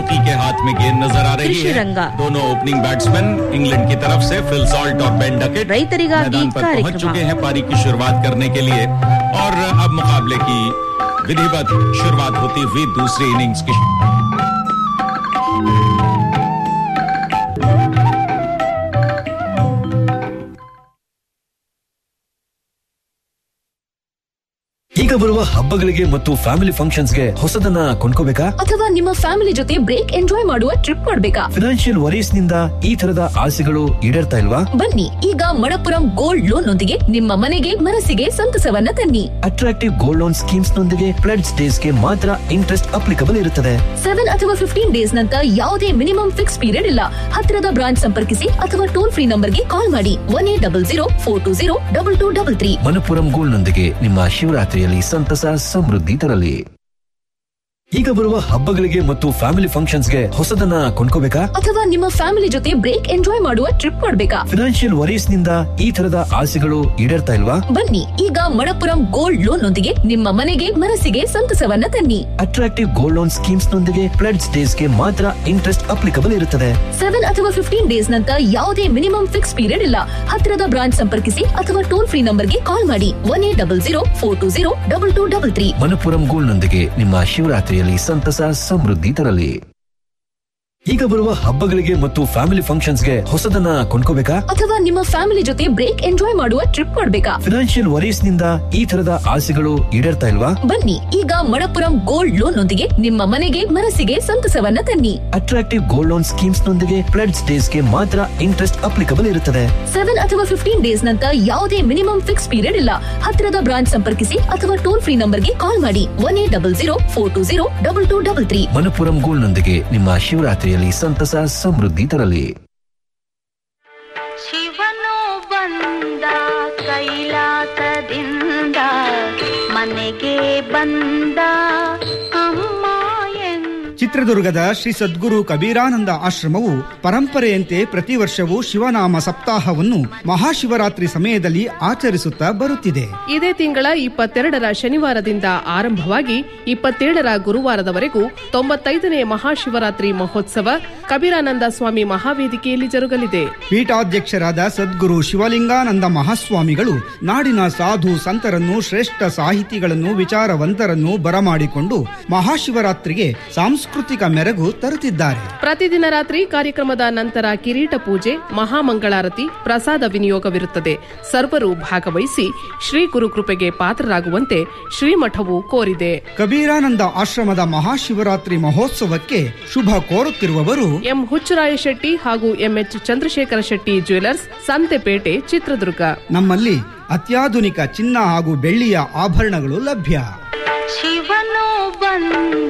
ज्योति के हाथ में गेंद नजर आ रही है त्रिशुरंगा। दोनों ओपनिंग बैट्समैन इंग्लैंड की तरफ से फिल सॉल्ट और बेन डकेट ರೈತರಿಗಾಗಿ मैदान पर पहुंच ಕಾರ್ಯಕ್ರಮ चुके हैं पारी की शुरुआत करने के लिए और अब मुकाबले की विधिवत शुरुआत होती हुई दूसरी इनिंग्स की ಈಗ ಬರುವ ಹಬ್ಬಗಳಿಗೆ ಮತ್ತು ಫ್ಯಾಮಿಲಿ ಫಂಕ್ಷನ್ಸ್ಗೆ ಹೊಸದನ್ನ ಕೊಂಡ್ಕೋಬೇಕಾ ಅಥವಾ ನಿಮ್ಮ ಫ್ಯಾಮಿಲಿ ಜೊತೆ ಬ್ರೇಕ್ ಎಂಜಾಯ್ ಮಾಡುವ ಟ್ರಿಪ್ ಮಾಡ್ಬೇಕಾ ಫಿನಾನ್ಷಿಯಲ್ ವರೀಸ್ ನಿಂದ ಈ ತರದ ಆಸೆಗಳು ಈಡೇರ್ತಾ ಇಲ್ವಾ ಬನ್ನಿ ಈಗ ಮಣಪುರಂ ಗೋಲ್ಡ್ ಲೋನ್ ನೊಂದಿಗೆ ನಿಮ್ಮ ಮನೆಗೆ ಮನಸ್ಸಿಗೆ ಸಂತಸವನ್ನ ತನ್ನಿ ಅಟ್ರಾಕ್ಟಿವ್ ಗೋಲ್ಡ್ ಲೋನ್ ಸ್ಕೀಮ್ಸ್ ನೊಂದಿಗೆ ಫ್ಲಡ್ ಡೇಸ್ ಗೆ ಮಾತ್ರ ಇಂಟ್ರೆಸ್ಟ್ ಅಪ್ಲಿಕಬಲ್ ಇರುತ್ತದೆ ಸೆವೆನ್ ಅಥವಾ ಫಿಫ್ಟೀನ್ ಡೇಸ್ ನಂತರ ಯಾವುದೇ ಮಿನಿಮಮ್ ಫಿಕ್ಸ್ ಪೀರಿಯಡ್ ಇಲ್ಲ ಹತ್ತಿರದ ಬ್ರಾಂಚ್ ಸಂಪರ್ಕಿಸಿ ಅಥವಾ ಟೋಲ್ ಫ್ರೀ ನಂಬರ್ಗೆ ಕಾಲ್ ಮಾಡಿ one eight double zero four two zero double two double three Manappuram gold ನೊಂದಿಗೆ ನಿಮ್ಮ ಶಿವರಾತ್ರಿಯಲ್ಲಿ ಸಂತಸ ಸಮೃದ್ಧಿ ತರಲಿ ಈಗ ಬರುವ ಹಬ್ಬಗಳಿಗೆ ಮತ್ತು ಫ್ಯಾಮಿಲಿ ಫಂಕ್ಷನ್ಸ್ಗೆ ಹೊಸದನ್ನ ಕೊಂಡ್ಕೋಬೇಕಾ ಅಥವಾ ನಿಮ್ಮ ಫ್ಯಾಮಿಲಿ ಜೊತೆ ಬ್ರೇಕ್ ಎಂಜಾಯ್ ಮಾಡುವ ಟ್ರಿಪ್ ಮಾಡ್ಬೇಕಾ ಫಿನಾನ್ಷಿಯಲ್ ವರೀಸ್ ನಿಂದ ಈ ತರದ ಆಸೆಗಳು ಈಡೇರ್ತಾ ಇಲ್ವಾ ಬನ್ನಿ ಈಗ ಮಣಪುರಂ ಗೋಲ್ಡ್ ಲೋನ್ ನೊಂದಿಗೆ ನಿಮ್ಮ ಮನೆಗೆ ಮನಸ್ಸಿಗೆ ಸಂತಸವನ್ನ ತನ್ನಿ ಅಟ್ರಾಕ್ಟಿವ್ ಗೋಲ್ಡ್ ಲೋನ್ ಸ್ಕೀಮ್ಸ್ ನೊಂದಿಗೆ ಫ್ಲಡ್ ಡೇಸ್ ಗೆ ಮಾತ್ರ ಇಂಟ್ರೆಸ್ಟ್ ಅಪ್ಲಿಕಬಲ್ ಇರುತ್ತದೆ ಸೆವೆನ್ ಅಥವಾ ಫಿಫ್ಟೀನ್ ಡೇಸ್ ನಂತರ ಯಾವುದೇ ಮಿನಿಮಮ್ ಫಿಕ್ಸ್ ಪೀರಿಯಡ್ ಇಲ್ಲ ಹತ್ತಿರದ ಬ್ರಾಂಚ್ ಸಂಪರ್ಕಿಸಿ ಅಥವಾ ಟೋಲ್ ಫ್ರೀ ನಂಬರ್ಗೆ ಕಾಲ್ ಮಾಡಿ one eight double zero four two zero double two double three Manappuram gold ನೊಂದಿಗೆ ನಿಮ್ಮ ಶಿವರಾತ್ರಿಯಲ್ಲಿ ಸಂತಸ ಸಮೃದ್ಧಿ ತರಲಿ ಈಗ ಬರುವ ಹಬ್ಬಗಳಿಗೆ ಮತ್ತು ಫ್ಯಾಮಿಲಿ ಫಂಕ್ಷನ್ಸ್ಗೆ ಹೊಸದನ್ನ ಕೊಂಡ್ಕೋಬೇಕಾ ಅಥವಾ ನಿಮ್ಮ ಫ್ಯಾಮಿಲಿ ಜೊತೆ ಬ್ರೇಕ್ ಎಂಜಾಯ್ ಮಾಡುವ ಟ್ರಿಪ್ ಮಾಡ್ಬೇಕಾ ಫಿನಾನ್ಷಿಯಲ್ ವರೀಸ್ ನಿಂದ ಈ ತರದ ಆಸೆಗಳು ಈಡೇರ್ತಾ ಇಲ್ವಾ ಬನ್ನಿ ಈಗ ಮಣಪುರಂ ಗೋಲ್ಡ್ ಲೋನ್ ನೊಂದಿಗೆ ನಿಮ್ಮ ಮನೆಗೆ ಮನಸ್ಸಿಗೆ ಸಂತಸವನ್ನ ತನ್ನಿ ಅಟ್ರಾಕ್ಟಿವ್ ಗೋಲ್ಡ್ ಲೋನ್ ಸ್ಕೀಮ್ಸ್ ನೊಂದಿಗೆ ಫ್ಲಡ್ ಡೇಸ್ ಗೆ ಮಾತ್ರ ಇಂಟ್ರೆಸ್ಟ್ ಅಪ್ಲಿಕಬಲ್ ಇರುತ್ತದೆ ಸೆವೆನ್ ಅಥವಾ ಫಿಫ್ಟೀನ್ ಡೇಸ್ ನಂತರ ಯಾವುದೇ ಮಿನಿಮಮ್ ಫಿಕ್ಸ್ ಪೀರಿಯಡ್ ಇಲ್ಲ ಹತ್ತಿರದ ಬ್ರಾಂಚ್ ಸಂಪರ್ಕಿಸಿ ಅಥವಾ ಟೋಲ್ ಫ್ರೀ ನಂಬರ್ಗೆ ಕಾಲ್ ಮಾಡಿ one eight double zero four two zero double two double three Manappuram gold ನೊಂದಿಗೆ ನಿಮ್ಮ ಶಿವರಾತ್ರಿಯಲ್ಲಿ ಸಂತಸ ಸಮೃದ್ಧಿ ತರಲಿ ಶಿವನು ಬಂದ ಕೈಲಾಸದಿಂದ ಮನೆಗೆ ಬಂದ ಅಮ್ಮ ಎಂದು ಚಿತ್ರದುರ್ಗದ ಶ್ರೀ ಸದ್ಗುರು ಕಬೀರಾನಂದ ಆಶ್ರಮವು ಪರಂಪರೆಯಂತೆ ಪ್ರತಿ ವರ್ಷವೂ ಶಿವನಾಮ ಸಪ್ತಾಹವನ್ನು ಮಹಾಶಿವರಾತ್ರಿ ಸಮಯದಲ್ಲಿ ಆಚರಿಸುತ್ತಾ ಬರುತ್ತಿದೆ ಇದೇ ತಿಂಗಳ ಇಪ್ಪತ್ತೆರಡರ ಶನಿವಾರದಿಂದ ಆರಂಭವಾಗಿ ಇಪ್ಪತ್ತೇಳರ ಗುರುವಾರದವರೆಗೂ ತೊಂಬತ್ತೈದನೇ ಮಹಾಶಿವರಾತ್ರಿ ಮಹೋತ್ಸವ ಕಬೀರಾನಂದ ಸ್ವಾಮಿ ಮಹಾವೇದಿಕೆಯಲ್ಲಿ ಜರುಗಲಿದೆ ಪೀಠಾಧ್ಯಕ್ಷರಾದ ಸದ್ಗುರು ಶಿವಲಿಂಗಾನಂದ ಮಹಾಸ್ವಾಮಿಗಳು ನಾಡಿನ ಸಾಧು ಸಂತರನ್ನು ಶ್ರೇಷ್ಠ ಸಾಹಿತಿಗಳನ್ನು ವಿಚಾರವಂತರನ್ನು ಬರಮಾಡಿಕೊಂಡು ಮಹಾಶಿವರಾತ್ರಿಗೆ ಸಾಂಸ್ಕೃತಿಕ ಮೆರಗು ತರುತ್ತಿದ್ದಾರೆ ಪ್ರತಿದಿನ ರಾತ್ರಿ ಕಾರ್ಯಕ್ರಮದ ನಂತರ ಕಿರೀಟ ಪೂಜೆ ಮಹಾಮಂಗಳಾರತಿ ಪ್ರಸಾದ ವಿನಿಯೋಗವಿರುತ್ತದೆ ಸರ್ವರು ಭಾಗವಹಿಸಿ ಶ್ರೀ ಗುರುಕೃಪೆಗೆ ಪಾತ್ರರಾಗುವಂತೆ ಶ್ರೀಮಠವು ಕೋರಿದೆ ಕಬೀರಾನಂದ ಆಶ್ರಮದ ಮಹಾಶಿವರಾತ್ರಿ ಮಹೋತ್ಸವಕ್ಕೆ ಶುಭ ಕೋರುತ್ತಿರುವವರು ಎಂ ಹುಚ್ಚರಾಯ ಶೆಟ್ಟಿ ಹಾಗೂ ಎಂಎಚ್ ಚಂದ್ರಶೇಖರ ಶೆಟ್ಟಿ ಜ್ಯುವೆಲರ್ಸ್ ಸಂತೆಪೇಟೆ ಚಿತ್ರದುರ್ಗ ನಮ್ಮಲ್ಲಿ ಅತ್ಯಾಧುನಿಕ ಚಿನ್ನ ಹಾಗೂ ಬೆಳ್ಳಿಯ ಆಭರಣಗಳು ಲಭ್ಯ ಶಿವನು ಬಂದ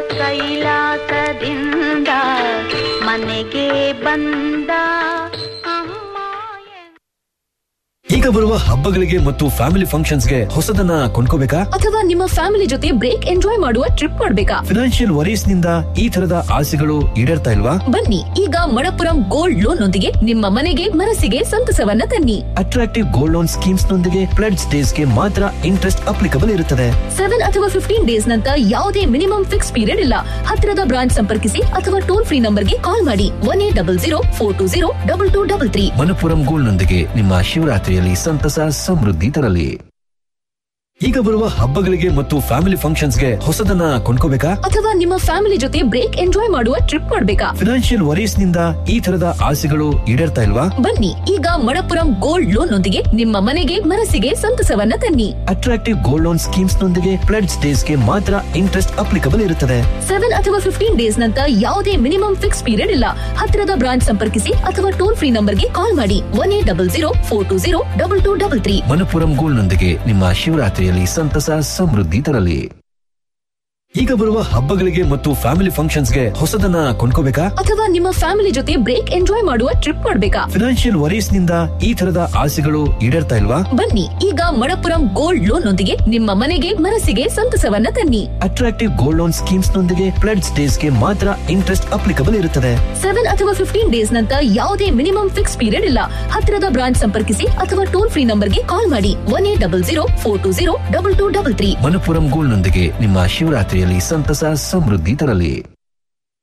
ಕೈಲಾಸದಿಂದ ಮನೆಗೆ ಬಂದ ಅಮ್ಮ ಎಂದು ಈಗ ಬರುವ ಹಬ್ಬಗಳಿಗೆ ಮತ್ತು ಫ್ಯಾಮಿಲಿ ಫಂಕ್ಷನ್ಸ್ಗೆ ಹೊಸದನ್ನ ಕೊಂಡ್ಕೋಬೇಕಾ ಅಥವಾ ನಿಮ್ಮ ಫ್ಯಾಮಿಲಿ ಜೊತೆ ಬ್ರೇಕ್ ಎಂಜಾಯ್ ಮಾಡುವ ಟ್ರಿಪ್ ಮಾಡ್ಬೇಕಾ ಫಿನಾನ್ಷಿಯಲ್ ವರೀಸ್ ನಿಂದ ಈ ತರದ ಆಸೆಗಳು ಈಡೇರ್ತಾ ಇಲ್ವಾ ಬನ್ನಿ ಈಗ ಮಣಪುರಂ ಗೋಲ್ಡ್ ಲೋನ್ ನೊಂದಿಗೆ ನಿಮ್ಮ ಮನೆಗೆ ಮನಸ್ಸಿಗೆ ಸಂತಸವನ್ನ ತನ್ನಿ ಅಟ್ರಾಕ್ಟಿವ್ ಗೋಲ್ಡ್ ಲೋನ್ ಸ್ಕೀಮ್ಸ್ ನೊಂದಿಗೆ ಫ್ಲಡ್ ಡೇಸ್ ಗೆ ಮಾತ್ರ ಇಂಟ್ರೆಸ್ಟ್ ಅಪ್ಲಿಕಬಲ್ ಇರುತ್ತದೆ ಸೆವೆನ್ ಅಥವಾ ಫಿಫ್ಟೀನ್ ಡೇಸ್ ನಂತರ ಯಾವುದೇ ಮಿನಿಮಮ್ ಫಿಕ್ಸ್ ಪೀರಿಯಡ್ ಇಲ್ಲ ಹತ್ತಿರದ ಬ್ರಾಂಚ್ ಸಂಪರ್ಕಿಸಿ ಅಥವಾ ಟೋಲ್ ಫ್ರೀ ನಂಬರ್ಗೆ ಕಾಲ್ ಮಾಡಿ one eight double zero four two zero double two double three Manappuram gold ನೊಂದಿಗೆ ನಿಮ್ಮ ಶಿವರಾತ್ರಿಯಲ್ಲಿ ಸಂತಸ ಸಮೃದ್ಧಿ ತರಲಿ ಈಗ ಬರುವ ಹಬ್ಬಗಳಿಗೆ ಮತ್ತು ಫ್ಯಾಮಿಲಿ ಫಂಕ್ಷನ್ಸ್ಗೆ ಹೊಸದನ್ನ ಕೊಂಡ್ಕೋಬೇಕಾ ಅಥವಾ ನಿಮ್ಮ ಫ್ಯಾಮಿಲಿ ಜೊತೆ ಬ್ರೇಕ್ ಎಂಜಾಯ್ ಮಾಡುವ ಟ್ರಿಪ್ ಮಾಡ್ಬೇಕಾ ಫಿನಾನ್ಷಿಯಲ್ ವರೀಸ್ ನಿಂದ ಈ ತರದ ಆಸೆಗಳು ಈಡೇರ್ತಾ ಇಲ್ವಾ ಬನ್ನಿ ಈಗ ಮಣಪುರಂ ಗೋಲ್ಡ್ ಲೋನ್ ನೊಂದಿಗೆ ನಿಮ್ಮ ಮನೆಗೆ ಮನಸ್ಸಿಗೆ ಸಂತಸವನ್ನ ತನ್ನಿ ಅಟ್ರಾಕ್ಟಿವ್ ಗೋಲ್ಡ್ ಲೋನ್ ಸ್ಕೀಮ್ಸ್ ನೊಂದಿಗೆ ಫ್ಲಡ್ ಡೇಸ್ ಗೆ ಮಾತ್ರ ಇಂಟ್ರೆಸ್ಟ್ ಅಪ್ಲಿಕಬಲ್ ಇರುತ್ತದೆ ಸೆವೆನ್ ಅಥವಾ ಫಿಫ್ಟೀನ್ ಡೇಸ್ ನಂತರ ಯಾವುದೇ ಮಿನಿಮಮ್ ಫಿಕ್ಸ್ ಪೀರಿಯಡ್ ಇಲ್ಲ ಹತ್ತಿರದ ಬ್ರಾಂಚ್ ಸಂಪರ್ಕಿಸಿ ಅಥವಾ ಟೋಲ್ ಫ್ರೀ ನಂಬರ್ಗೆ ಕಾಲ್ ಮಾಡಿ one eight double zero four two zero double two double three Manappuram gold ನೊಂದಿಗೆ ನಿಮ್ಮ ಶಿವರಾತ್ರಿಯಲ್ಲಿ ಸಂತಸ ಸಮೃದ್ಧಿ ತರಲಿ ಈಗ ಬರುವ ಹಬ್ಬಗಳಿಗೆ ಮತ್ತು ಫ್ಯಾಮಿಲಿ ಫಂಕ್ಷನ್ಸ್ಗೆ ಹೊಸದನ್ನ ಕೊಂಡ್ಕೋಬೇಕಾ ಅಥವಾ ನಿಮ್ಮ ಫ್ಯಾಮಿಲಿ ಜೊತೆ ಬ್ರೇಕ್ ಎಂಜಾಯ್ ಮಾಡುವ ಟ್ರಿಪ್ ಮಾಡ್ಬೇಕಾ ಫಿನಾನ್ಷಿಯಲ್ ವರೀಸ್ ನಿಂದ ಈ ತರದ ಆಸೆಗಳು ಈಡೇರ್ತಾ ಇಲ್ವಾ ಬನ್ನಿ ಈಗ ಮಣಪುರಂ ಗೋಲ್ಡ್ ಲೋನ್ ನೊಂದಿಗೆ ನಿಮ್ಮ ಮನೆಗೆ ಮನಸ್ಸಿಗೆ ಸಂತಸವನ್ನ ತನ್ನಿ ಅಟ್ರಾಕ್ಟಿವ್ ಗೋಲ್ಡ್ ಲೋನ್ ಸ್ಕೀಮ್ಸ್ ನೊಂದಿಗೆ ಫ್ಲಡ್ ಡೇಸ್ ಗೆ ಮಾತ್ರ ಇಂಟ್ರೆಸ್ಟ್ ಅಪ್ಲಿಕಬಲ್ ಇರುತ್ತದೆ ಸೆವೆನ್ ಅಥವಾ ಫಿಫ್ಟೀನ್ ಡೇಸ್ ನಂತರ ಯಾವುದೇ ಮಿನಿಮಮ್ ಫಿಕ್ಸ್ ಪೀರಿಯಡ್ ಇಲ್ಲ ಹತ್ತಿರದ ಬ್ರಾಂಚ್ ಸಂಪರ್ಕಿಸಿ ಅಥವಾ ಟೋಲ್ ಫ್ರೀ ನಂಬರ್ಗೆ ಕಾಲ್ ಮಾಡಿ one eight double zero four two zero double two double three Manappuram gold ನೊಂದಿಗೆ ನಿಮ್ಮ ಶಿವರಾತ್ರಿಯಲ್ಲಿ ಸಂತಸ ಸಮೃದ್ಧಿ ತರಲಿ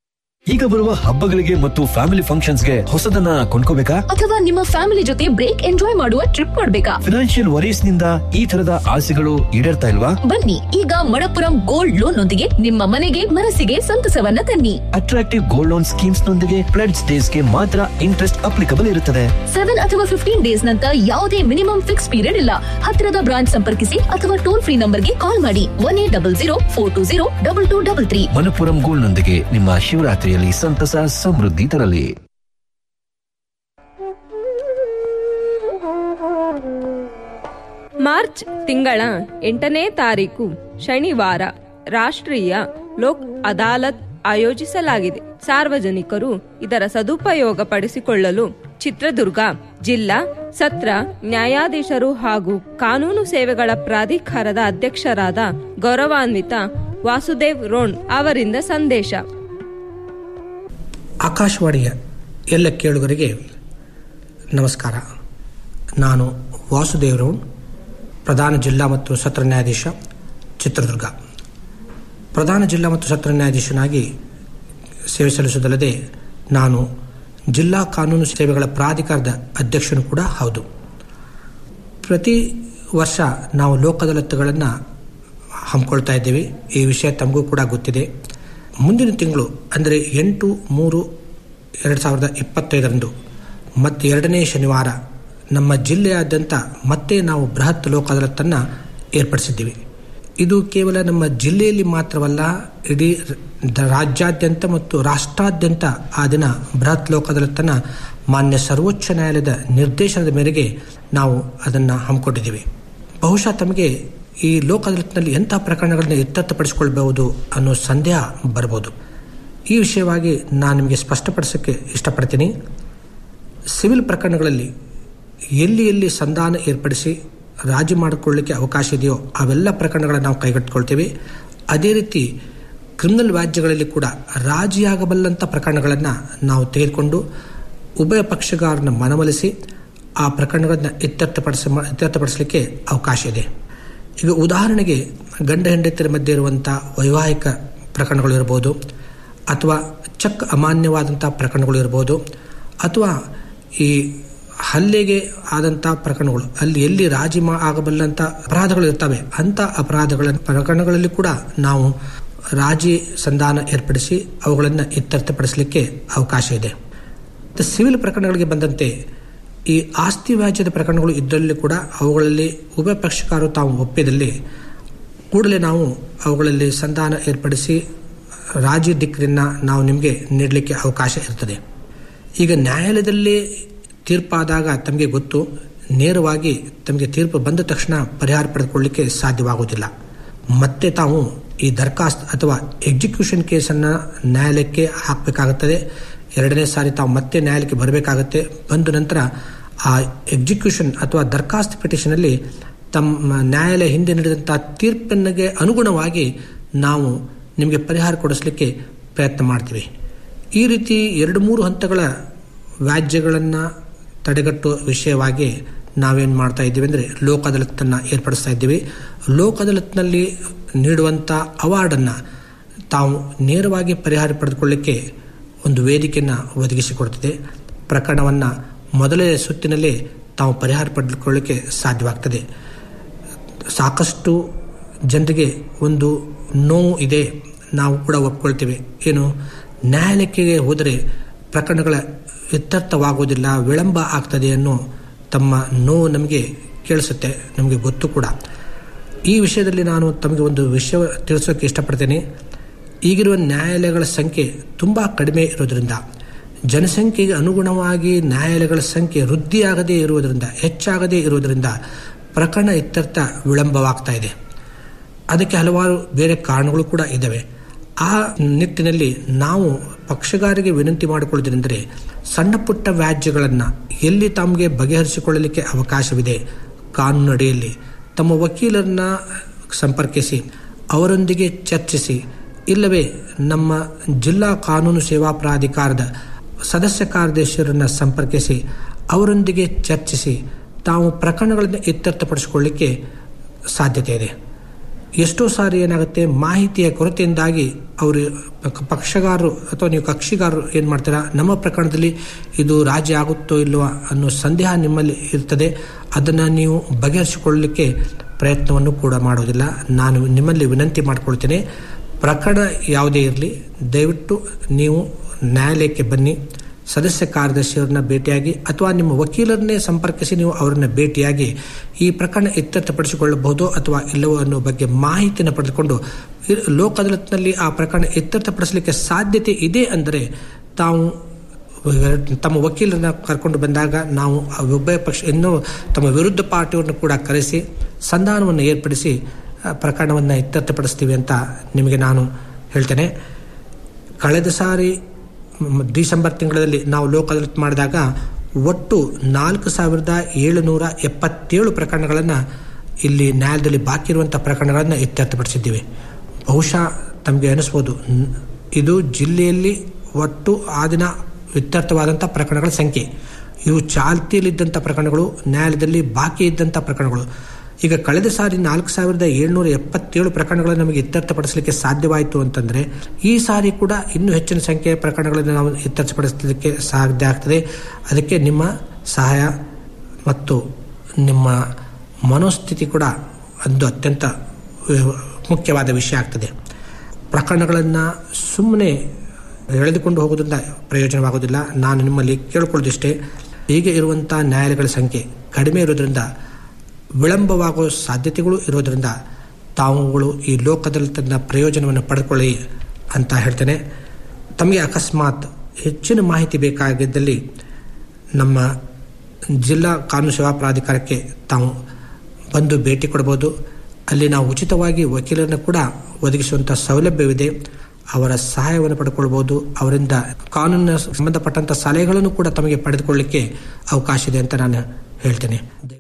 ಈಗ ಬರುವ ಹಬ್ಬಗಳಿಗೆ ಮತ್ತು ಫ್ಯಾಮಿಲಿ ಫಂಕ್ಷನ್ಸ್ಗೆ ಹೊಸದನ್ನ ಕೊಂಡ್ಕೋಬೇಕಾ ಅಥವಾ ನಿಮ್ಮ ಫ್ಯಾಮಿಲಿ ಜೊತೆ ಬ್ರೇಕ್ ಎಂಜಾಯ್ ಮಾಡುವ ಟ್ರಿಪ್ ಮಾಡ್ಬೇಕಾ ಫಿನಾನ್ಷಿಯಲ್ ವರೀಸ್ ನಿಂದ ಈ ತರದ ಆಸೆಗಳು ಈಡೇರ್ತಾ ಇಲ್ವಾ ಬನ್ನಿ ಈಗ ಮಣಪುರಂ ಗೋಲ್ಡ್ ಲೋನ್ ನೊಂದಿಗೆ ನಿಮ್ಮ ಮನೆಗೆ ಮನಸ್ಸಿಗೆ ಸಂತಸವನ್ನ ತನ್ನಿ ಅಟ್ರಾಕ್ಟಿವ್ ಗೋಲ್ಡ್ ಲೋನ್ ಸ್ಕೀಮ್ಸ್ ನೊಂದಿಗೆ ಪ್ಲೆಡ್ಸ್ ಡೇಸ್ ಗೆ ಮಾತ್ರ ಇಂಟ್ರೆಸ್ಟ್ ಅಪ್ಲಿಕಬಲ್ ಇರುತ್ತದೆ ಸೆವೆನ್ ಅಥವಾ ಫಿಫ್ಟೀನ್ ಡೇಸ್ ನಂತರ ಯಾವುದೇ ಮಿನಿಮಮ್ ಫಿಕ್ಸ್ ಪೀರಿಯಡ್ ಇಲ್ಲ ಹತ್ತಿರದ ಬ್ರಾಂಚ್ ಸಂಪರ್ಕಿಸಿ ಅಥವಾ ಟೋಲ್ ಫ್ರೀ ನಂಬರ್ಗೆ ಕಾಲ್ ಮಾಡಿ one eight double zero four two zero double two double three Manappuram gold ನೊಂದಿಗೆ ನಿಮ್ಮ ಶಿವರಾತ್ರಿಯಲ್ಲಿ ಸಂತಸ ಸಮೃದ್ಧಿ ತರಲಿ ಮಾರ್ಚ್ ತಿಂಗಳ ಎಂಟನೇ ತಾರೀಕು ಶನಿವಾರ ರಾಷ್ಟ್ರೀಯ ಲೋಕ್ ಅದಾಲತ್ ಆಯೋಜಿಸಲಾಗಿದೆ ಸಾರ್ವಜನಿಕರು ಇದರ ಸದುಪಯೋಗ ಪಡಿಸಿಕೊಳ್ಳಲು ಚಿತ್ರದುರ್ಗ ಜಿಲ್ಲಾ ಸತ್ರ ನ್ಯಾಯಾಧೀಶರು ಹಾಗೂ ಕಾನೂನು ಸೇವೆಗಳ ಪ್ರಾಧಿಕಾರದ ಅಧ್ಯಕ್ಷರಾದ ಗೌರವಾನ್ವಿತ ವಾಸುದೇವ್ ರೋಣ್ ಅವರಿಂದ ಸಂದೇಶ ಆಕಾಶವಾಣಿಯ ಎಲ್ಲ ಕೇಳುಗರಿಗೆ ನಮಸ್ಕಾರ ನಾನು ವಾಸುದೇವ್ ರೌಂಡ್ ಪ್ರಧಾನ ಜಿಲ್ಲಾ ಮತ್ತು ಸತ್ರ ನ್ಯಾಯಾಧೀಶ ಚಿತ್ರದುರ್ಗ ಪ್ರಧಾನ ಜಿಲ್ಲಾ ಮತ್ತು ಸತ್ರ ನ್ಯಾಯಾಧೀಶನಾಗಿ ಸೇವೆ ಸಲ್ಲಿಸುವುದಲ್ಲದೆ ನಾನು ಜಿಲ್ಲಾ ಕಾನೂನು ಸೇವೆಗಳ ಪ್ರಾಧಿಕಾರದ ಅಧ್ಯಕ್ಷನು ಕೂಡ ಹೌದು ಪ್ರತಿ ವರ್ಷ ನಾವು ಲೋಕ ಅದಾಲತ್ಗಳನ್ನು ಹಮ್ಮಿಕೊಳ್ತಾ ಇದ್ದೇವೆ ಈ ವಿಷಯ ತಮಗೂ ಕೂಡ ಗೊತ್ತಿದೆ ಮುಂದಿನ ತಿಂಗಳು ಅಂದರೆ ಎಂಟು ಮೂರು ಎರಡು ಸಾವಿರದ ಇಪ್ಪತ್ತೈದರಂದು ಮತ್ತು ಎರಡನೇ ಶನಿವಾರ ನಮ್ಮ ಜಿಲ್ಲೆಯಾದ್ಯಂತ ಮತ್ತೆ ನಾವು ಬೃಹತ್ ಲೋಕ ಅದಾಲತನ್ನು ಏರ್ಪಡಿಸಿದ್ದೀವಿ ಇದು ಕೇವಲ ನಮ್ಮ ಜಿಲ್ಲೆಯಲ್ಲಿ ಮಾತ್ರವಲ್ಲ ಇಡೀ ರ- ರಾಜ್ಯಾದ್ಯಂತ ಮತ್ತು ರಾಷ್ಟ್ರಾದ್ಯಂತ ಆ ದಿನ ಬೃಹತ್ ಲೋಕ ಅದಾಲತನ್ನು ಮಾನ್ಯ ಸರ್ವೋಚ್ಚ ನ್ಯಾಯಾಲಯದ ನಿರ್ದೇಶನದ ಮೇರೆಗೆ ನಾವು ಅದನ್ನು ಹಮ್ಮಿಕೊಂಡಿದ್ದೀವಿ ಬಹುಶಃ ತಮಗೆ ಈ ಲೋಕ ಅದಾಲತ್ನಲ್ಲಿ ಎಂಥ ಪ್ರಕರಣಗಳನ್ನು ಇತ್ಯರ್ಥಪಡಿಸಿಕೊಳ್ಬಹುದು ಅನ್ನೋ ಸಂದೇಹ ಬರ್ಬೋದು ಈ ವಿಷಯವಾಗಿ ನಾನು ನಿಮಗೆ ಸ್ಪಷ್ಟಪಡಿಸೋಕ್ಕೆ ಇಷ್ಟಪಡ್ತೀನಿ ಸಿವಿಲ್ ಪ್ರಕರಣಗಳಲ್ಲಿ ಎಲ್ಲಿ ಎಲ್ಲಿ ಸಂಧಾನ ಏರ್ಪಡಿಸಿ ರಾಜಿ ಮಾಡಿಕೊಳ್ಳಿಕ್ಕೆ ಅವಕಾಶ ಇದೆಯೋ ಅವೆಲ್ಲ ಪ್ರಕರಣಗಳನ್ನು ನಾವು ಕೈಗೆತ್ತಿಕೊಳ್ತೇವೆ ಅದೇ ರೀತಿ ಕ್ರಿಮಿನಲ್ ವ್ಯಾಜ್ಯಗಳಲ್ಲಿ ಕೂಡ ರಾಜಿಯಾಗಬಲ್ಲಂಥ ಪ್ರಕರಣಗಳನ್ನು ನಾವು ತೆಗೆದುಕೊಂಡು ಉಭಯ ಪಕ್ಷಗಾರನ ಮನವೊಲಿಸಿ ಆ ಪ್ರಕರಣಗಳನ್ನು ಇತ್ಯರ್ಥಪಡಿಸ ಇತ್ಯರ್ಥಪಡಿಸಲಿಕ್ಕೆ ಅವಕಾಶ ಇದೆ ಈಗ ಉದಾಹರಣೆಗೆ ಗಂಡ ಹೆಂಡತಿಯರ ಮಧ್ಯೆ ಇರುವಂಥ ವೈವಾಹಿಕ ಪ್ರಕರಣಗಳು ಇರ್ಬೋದು ಅಥವಾ ಚೆಕ್ ಅಮಾನ್ಯವಾದಂಥ ಪ್ರಕರಣಗಳು ಇರ್ಬೋದು ಅಥವಾ ಈ ಹಲ್ಲೆಗೆ ಆದಂಥ ಪ್ರಕರಣಗಳು ಅಲ್ಲಿ ಎಲ್ಲಿ ರಾಜಿ ಮಾ ಆಗಬಲ್ಲಂಥ ಅಪರಾಧಗಳು ಇರ್ತವೆ ಅಂಥ ಅಪರಾಧಗಳ ಪ್ರಕರಣಗಳಲ್ಲಿ ಕೂಡ ನಾವು ರಾಜಿ ಸಂಧಾನ ಏರ್ಪಡಿಸಿ ಅವುಗಳನ್ನು ಇತ್ಯರ್ಥಪಡಿಸಲಿಕ್ಕೆ ಅವಕಾಶ ಇದೆ ಮತ್ತು ಸಿವಿಲ್ ಪ್ರಕರಣಗಳಿಗೆ ಬಂದಂತೆ ಈ ಆಸ್ತಿ ವ್ಯಾಜ್ಯದ ಪ್ರಕರಣಗಳು ಇದ್ದಲ್ಲಿ ಕೂಡ ಅವುಗಳಲ್ಲಿ ಉಭಯ ಪಕ್ಷಕಾರರು ತಾವು ಒಪ್ಪಿದಲ್ಲಿ ಕೂಡಲೇ ನಾವು ಅವುಗಳಲ್ಲಿ ಸಂಧಾನ ಏರ್ಪಡಿಸಿ ರಾಜಿ ಡಿಕ್ರಿಯನ್ನು ನಾವು ನಿಮಗೆ ನೀಡಲಿಕ್ಕೆ ಅವಕಾಶ ಇರ್ತದೆ ಈಗ ನ್ಯಾಯಾಲಯದಲ್ಲಿ ತೀರ್ಪಾದಾಗ ತಮಗೆ ಗೊತ್ತು ನೇರವಾಗಿ ತಮಗೆ ತೀರ್ಪು ಬಂದ ತಕ್ಷಣ ಪರಿಹಾರ ಪಡೆದುಕೊಳ್ಳಲಿಕ್ಕೆ ಸಾಧ್ಯವಾಗುವುದಿಲ್ಲ ಮತ್ತೆ ತಾವು ಈ ದರ್ಖಾಸ್ತ್ ಅಥವಾ ಎಕ್ಸಿಕ್ಯೂಷನ್ ಕೇಸನ್ನು ನ್ಯಾಯಾಲಯಕ್ಕೆ ಹಾಕಬೇಕಾಗುತ್ತದೆ ಎರಡನೇ ಸಾರಿ ತಾವು ಮತ್ತೆ ನ್ಯಾಯಾಲಯಕ್ಕೆ ಬರಬೇಕಾಗತ್ತೆ ಬಂದ ನಂತರ ಆ ಎಕ್ಸಿಕ್ಯೂಷನ್ ಅಥವಾ ದರ್ಖಾಸ್ತ್ ಪಿಟಿಷನಲ್ಲಿ ತಮ್ಮ ನ್ಯಾಯಾಲಯ ಹಿಂದೆ ನೀಡಿದಂಥ ತೀರ್ಪಿನಿಗೆ ಅನುಗುಣವಾಗಿ ನಾವು ನಿಮಗೆ ಪರಿಹಾರ ಕೊಡಿಸಲಿಕ್ಕೆ ಪ್ರಯತ್ನ ಮಾಡ್ತೀವಿ ಈ ರೀತಿ ಎರಡು ಮೂರು ಹಂತಗಳ ವ್ಯಾಜ್ಯಗಳನ್ನು ತಡೆಗಟ್ಟುವ ವಿಷಯವಾಗಿ ನಾವೇನು ಮಾಡ್ತಾ ಇದ್ದೀವಿ ಅಂದರೆ ಲೋಕ ಅದಾಲತ್ತನ್ನು ಏರ್ಪಡಿಸ್ತಾ ಇದ್ದೀವಿ ಲೋಕ ಅದಾಲತ್ನಲ್ಲಿ ನೀಡುವಂಥ ಅವಾರ್ಡನ್ನು ತಾವು ನೇರವಾಗಿ ಪರಿಹಾರ ಪಡೆದುಕೊಳ್ಳಿಕ್ಕೆ ಒಂದು ವೇದಿಕೆಯನ್ನು ಒದಗಿಸಿಕೊಡ್ತಿದೆ ಪ್ರಕರಣವನ್ನು ಮೊದಲನೇ ಸುತ್ತಿನಲ್ಲೇ ತಾವು ಪರಿಹಾರ ಪಡೆದುಕೊಳ್ಳಿಕ್ಕೆ ಸಾಧ್ಯವಾಗ್ತದೆ ಸಾಕಷ್ಟು ಜನರಿಗೆ ಒಂದು ನೋವು ಇದೆ ನಾವು ಕೂಡ ಒಪ್ಕೊಳ್ತೇವೆ ಏನು ನ್ಯಾಯಾಲಯಕ್ಕೆ ಹೋದರೆ ಪ್ರಕರಣಗಳ ಇತ್ಯರ್ಥವಾಗುವುದಿಲ್ಲ ವಿಳಂಬ ಆಗ್ತದೆ ಅನ್ನೋ ತಮ್ಮ ನೋವು ನಮಗೆ ಕೇಳಿಸುತ್ತೆ ನಮಗೆ ಗೊತ್ತು ಕೂಡ ಈ ವಿಷಯದಲ್ಲಿ ನಾನು ತಮಗೆ ಒಂದು ವಿಷಯ ತಿಳಿಸೋಕೆ ಇಷ್ಟಪಡ್ತೇನೆ ಈಗಿರುವ ನ್ಯಾಯಾಲಯಗಳ ಸಂಖ್ಯೆ ತುಂಬ ಕಡಿಮೆ ಇರೋದರಿಂದ ಜನಸಂಖ್ಯೆಗೆ ಅನುಗುಣವಾಗಿ ನ್ಯಾಯಾಲಯಗಳ ಸಂಖ್ಯೆ ವೃದ್ಧಿಯಾಗದೇ ಇರುವುದರಿಂದ ಹೆಚ್ಚಾಗದೇ ಇರುವುದರಿಂದ ಪ್ರಕರಣ ಇತ್ಯರ್ಥ ವಿಳಂಬವಾಗ್ತಾ ಇದೆ ಅದಕ್ಕೆ ಹಲವಾರು ಬೇರೆ ಕಾರಣಗಳು ಕೂಡ ಇದ್ದಾವೆ ಆ ನಿಟ್ಟಿನಲ್ಲಿ ನಾವು ಪಕ್ಷಗಾರಿಗೆ ವಿನಂತಿ ಮಾಡಿಕೊಳ್ಳುವುದೆಂದರೆ ಸಣ್ಣ ಪುಟ್ಟ ವ್ಯಾಜ್ಯಗಳನ್ನು ಎಲ್ಲಿ ತಮಗೆ ಬಗೆಹರಿಸಿಕೊಳ್ಳಲಿಕ್ಕೆ ಅವಕಾಶವಿದೆ ಕಾನೂನು ಅಡಿಯಲ್ಲಿ ತಮ್ಮ ವಕೀಲರನ್ನ ಸಂಪರ್ಕಿಸಿ ಅವರೊಂದಿಗೆ ಚರ್ಚಿಸಿ ಇಲ್ಲವೇ ನಮ್ಮ ಜಿಲ್ಲಾ ಕಾನೂನು ಸೇವಾ ಪ್ರಾಧಿಕಾರದ ಸದಸ್ಯ ಕಾರ್ಯದರ್ಶಿಯರನ್ನು ಸಂಪರ್ಕಿಸಿ ಅವರೊಂದಿಗೆ ಚರ್ಚಿಸಿ ತಾವು ಪ್ರಕರಣಗಳನ್ನು ಇತ್ಯರ್ಥಪಡಿಸಿಕೊಳ್ಳಿಕ್ಕೆ ಸಾಧ್ಯತೆ ಇದೆ ಎಷ್ಟೋ ಸಾರಿ ಏನಾಗುತ್ತೆ ಮಾಹಿತಿಯ ಕೊರತೆಯಿಂದಾಗಿ ಅವರು ಪಕ್ಷಗಾರರು ಅಥವಾ ನೀವು ಕಕ್ಷಿಗಾರರು ಏನು ಮಾಡ್ತೀರಾ ನಮ್ಮ ಪ್ರಕರಣದಲ್ಲಿ ಇದು ರಾಜಿ ಆಗುತ್ತೋ ಇಲ್ವೋ ಅನ್ನೋ ಸಂದೇಹ ನಿಮ್ಮಲ್ಲಿ ಇರ್ತದೆ ಅದನ್ನು ನೀವು ಬಗೆಹರಿಸಿಕೊಳ್ಳಲಿಕ್ಕೆ ಪ್ರಯತ್ನವನ್ನು ಕೂಡ ಮಾಡೋದಿಲ್ಲ ನಾನು ನಿಮ್ಮಲ್ಲಿ ವಿನಂತಿ ಮಾಡಿಕೊಳ್ತೇನೆ ಪ್ರಕರಣ ಯಾವುದೇ ಇರಲಿ ದಯವಿಟ್ಟು ನೀವು ನ್ಯಾಯಾಲಯಕ್ಕೆ ಬನ್ನಿ ಸದಸ್ಯ ಕಾರ್ಯದರ್ಶಿಯವರನ್ನ ಭೇಟಿಯಾಗಿ ಅಥವಾ ನಿಮ್ಮ ವಕೀಲರನ್ನೇ ಸಂಪರ್ಕಿಸಿ ನೀವು ಅವರನ್ನ ಭೇಟಿಯಾಗಿ ಈ ಪ್ರಕರಣ ಇತ್ಯರ್ಥಪಡಿಸಿಕೊಳ್ಳಬಹುದು ಅಥವಾ ಇಲ್ಲವೋ ಅನ್ನೋ ಬಗ್ಗೆ ಮಾಹಿತಿಯನ್ನು ಪಡೆದುಕೊಂಡು ಇ- ಲೋಕ್ ಅದಾಲತ್ನಲ್ಲಿ ಆ ಪ್ರಕರಣ ಇತ್ಯರ್ಥಪಡಿಸಲಿಕ್ಕೆ ಸಾಧ್ಯತೆ ಇದೆ ಅಂದರೆ ತಾವು ತಮ್ಮ ವಕೀಲರನ್ನ ಕರ್ಕೊಂಡು ಬಂದಾಗ ನಾವು ಆ ಉಭಯ ಪಕ್ಷ ಇನ್ನೂ ತಮ್ಮ ವಿರುದ್ಧ ಪಾರ್ಟಿಯನ್ನು ಕೂಡ ಕರೆಸಿ ಸಂಧಾನವನ್ನು ಏರ್ಪಡಿಸಿ ಆ, ಪ್ರಕರಣವನ್ನು ಇತ್ಯರ್ಥಪಡಿಸ್ತೀವಿ ಅಂತ ನಿಮಗೆ ನಾನು ಹೇಳ್ತೇನೆ ಕಳೆದ ಸಾರಿ ಮ್, ಡಿಸೆಂಬರ್ ತಿಂಗಳಲ್ಲಿ ನಾವು ಲೋಕ ಅದಾಲತ್ ಮಾಡಿದಾಗ ಒಟ್ಟು ನಾಲ್ಕು ಸಾವಿರದ ಏಳುನೂರ ಎಪ್ಪತ್ತೇಳು ಪ್ರಕರಣಗಳನ್ನು ಇಲ್ಲಿ ನ್ಯಾಯಾಲಯದಲ್ಲಿ ಬಾಕಿ ಇರುವಂಥ ಪ್ರಕರಣಗಳನ್ನು ಇತ್ಯರ್ಥಪಡಿಸಿದ್ದೀವಿ ಬಹುಶಃ ತಮಗೆ ಅನಿಸ್ಬೋದು ನ್- ಇದು ಜಿಲ್ಲೆಯಲ್ಲಿ ಒಟ್ಟು ಆ ದಿನ ಇತ್ಯರ್ಥವಾದಂಥ ಪ್ರಕರಣಗಳ ಸಂಖ್ಯೆ ಇವು ಚಾಲ್ತಿಯಲ್ಲಿದ್ದಂಥ ಪ್ರಕರಣಗಳು ನ್ಯಾಯಾಲಯದಲ್ಲಿ ಬಾಕಿ ಇದ್ದಂಥ ಪ್ರಕರಣಗಳು ಈಗ ಕಳೆದ ಸಾರಿ ನಾಲ್ಕು ಸಾವಿರದ ಏಳ್ನೂರ ಎಪ್ಪತ್ತೇಳು ಪ್ರಕರಣಗಳನ್ನು ನಮಗೆ ಇತ್ಯರ್ಥಪಡಿಸಲಿಕ್ಕೆ ಸಾಧ್ಯವಾಯಿತು ಅಂತಂದರೆ ಈ ಸಾರಿ ಕೂಡ ಇನ್ನೂ ಹೆಚ್ಚಿನ ಸಂಖ್ಯೆಯ ಪ್ರಕರಣಗಳನ್ನು ನಾವು ಇತ್ಯರ್ಥಪಡಿಸಲಿಕ್ಕೆ ಸಾಧ್ಯ ಆಗ್ತದೆ ಅದಕ್ಕೆ ನಿಮ್ಮ ಸಹಾಯ ಮತ್ತು ನಿಮ್ಮ ಮನೋಸ್ಥಿತಿ ಕೂಡ ಒಂದು ಅತ್ಯಂತ ಅಹ್, ಮುಖ್ಯವಾದ ವಿಷಯ ಆಗ್ತದೆ ಪ್ರಕರಣಗಳನ್ನು ಸುಮ್ಮನೆ ಎಳೆದುಕೊಂಡು ಹೋಗೋದ್ರಿಂದ ಪ್ರಯೋಜನವಾಗೋದಿಲ್ಲ ನಾನು ನಿಮ್ಮಲ್ಲಿ ಕೇಳ್ಕೊಳ್ಳೋದಿಷ್ಟೇ ಹೀಗೆ ಇರುವಂಥ ನ್ಯಾಯಾಲಯಗಳ ಸಂಖ್ಯೆ ಕಡಿಮೆ ಇರೋದ್ರಿಂದ ವಿಳಂಬವಾಗುವ ಸಾಧ್ಯತೆಗಳು ಇರೋದ್ರಿಂದ ತಾವುಗಳು ಈ ಲೋಕದಲ್ಲಿ ತನ್ನ ಪ್ರಯೋಜನವನ್ನು ಪಡೆದುಕೊಳ್ಳಿ ಅಂತ ಹೇಳ್ತೇನೆ ತಮಗೆ ಅಕಸ್ಮಾತ್ ಹೆಚ್ಚಿನ ಮಾಹಿತಿ ಬೇಕಾಗಿದ್ದಲ್ಲಿ ನಮ್ಮ ಜಿಲ್ಲಾ ಕಾನೂನು ಸೇವಾ ಪ್ರಾಧಿಕಾರಕ್ಕೆ ತಾವು ಬಂದು ಭೇಟಿ ಕೊಡಬಹುದು ಅಲ್ಲಿ ನಾವು ಉಚಿತವಾಗಿ ವಕೀಲರನ್ನು ಕೂಡ ಒದಗಿಸುವಂಥ ಸೌಲಭ್ಯವಿದೆ ಅವರ ಸಹಾಯವನ್ನು ಪಡ್ಕೊಳ್ಬಹುದು ಅವರಿಂದ ಕಾನೂನಿನ ಸಂಬಂಧಪಟ್ಟಂಥ ಸಲಹೆಗಳನ್ನು ಕೂಡ ತಮಗೆ ಪಡೆದುಕೊಳ್ಳಲಿಕ್ಕೆ ಅವಕಾಶ ಇದೆ ಅಂತ ನಾನು ಹೇಳ್ತೇನೆ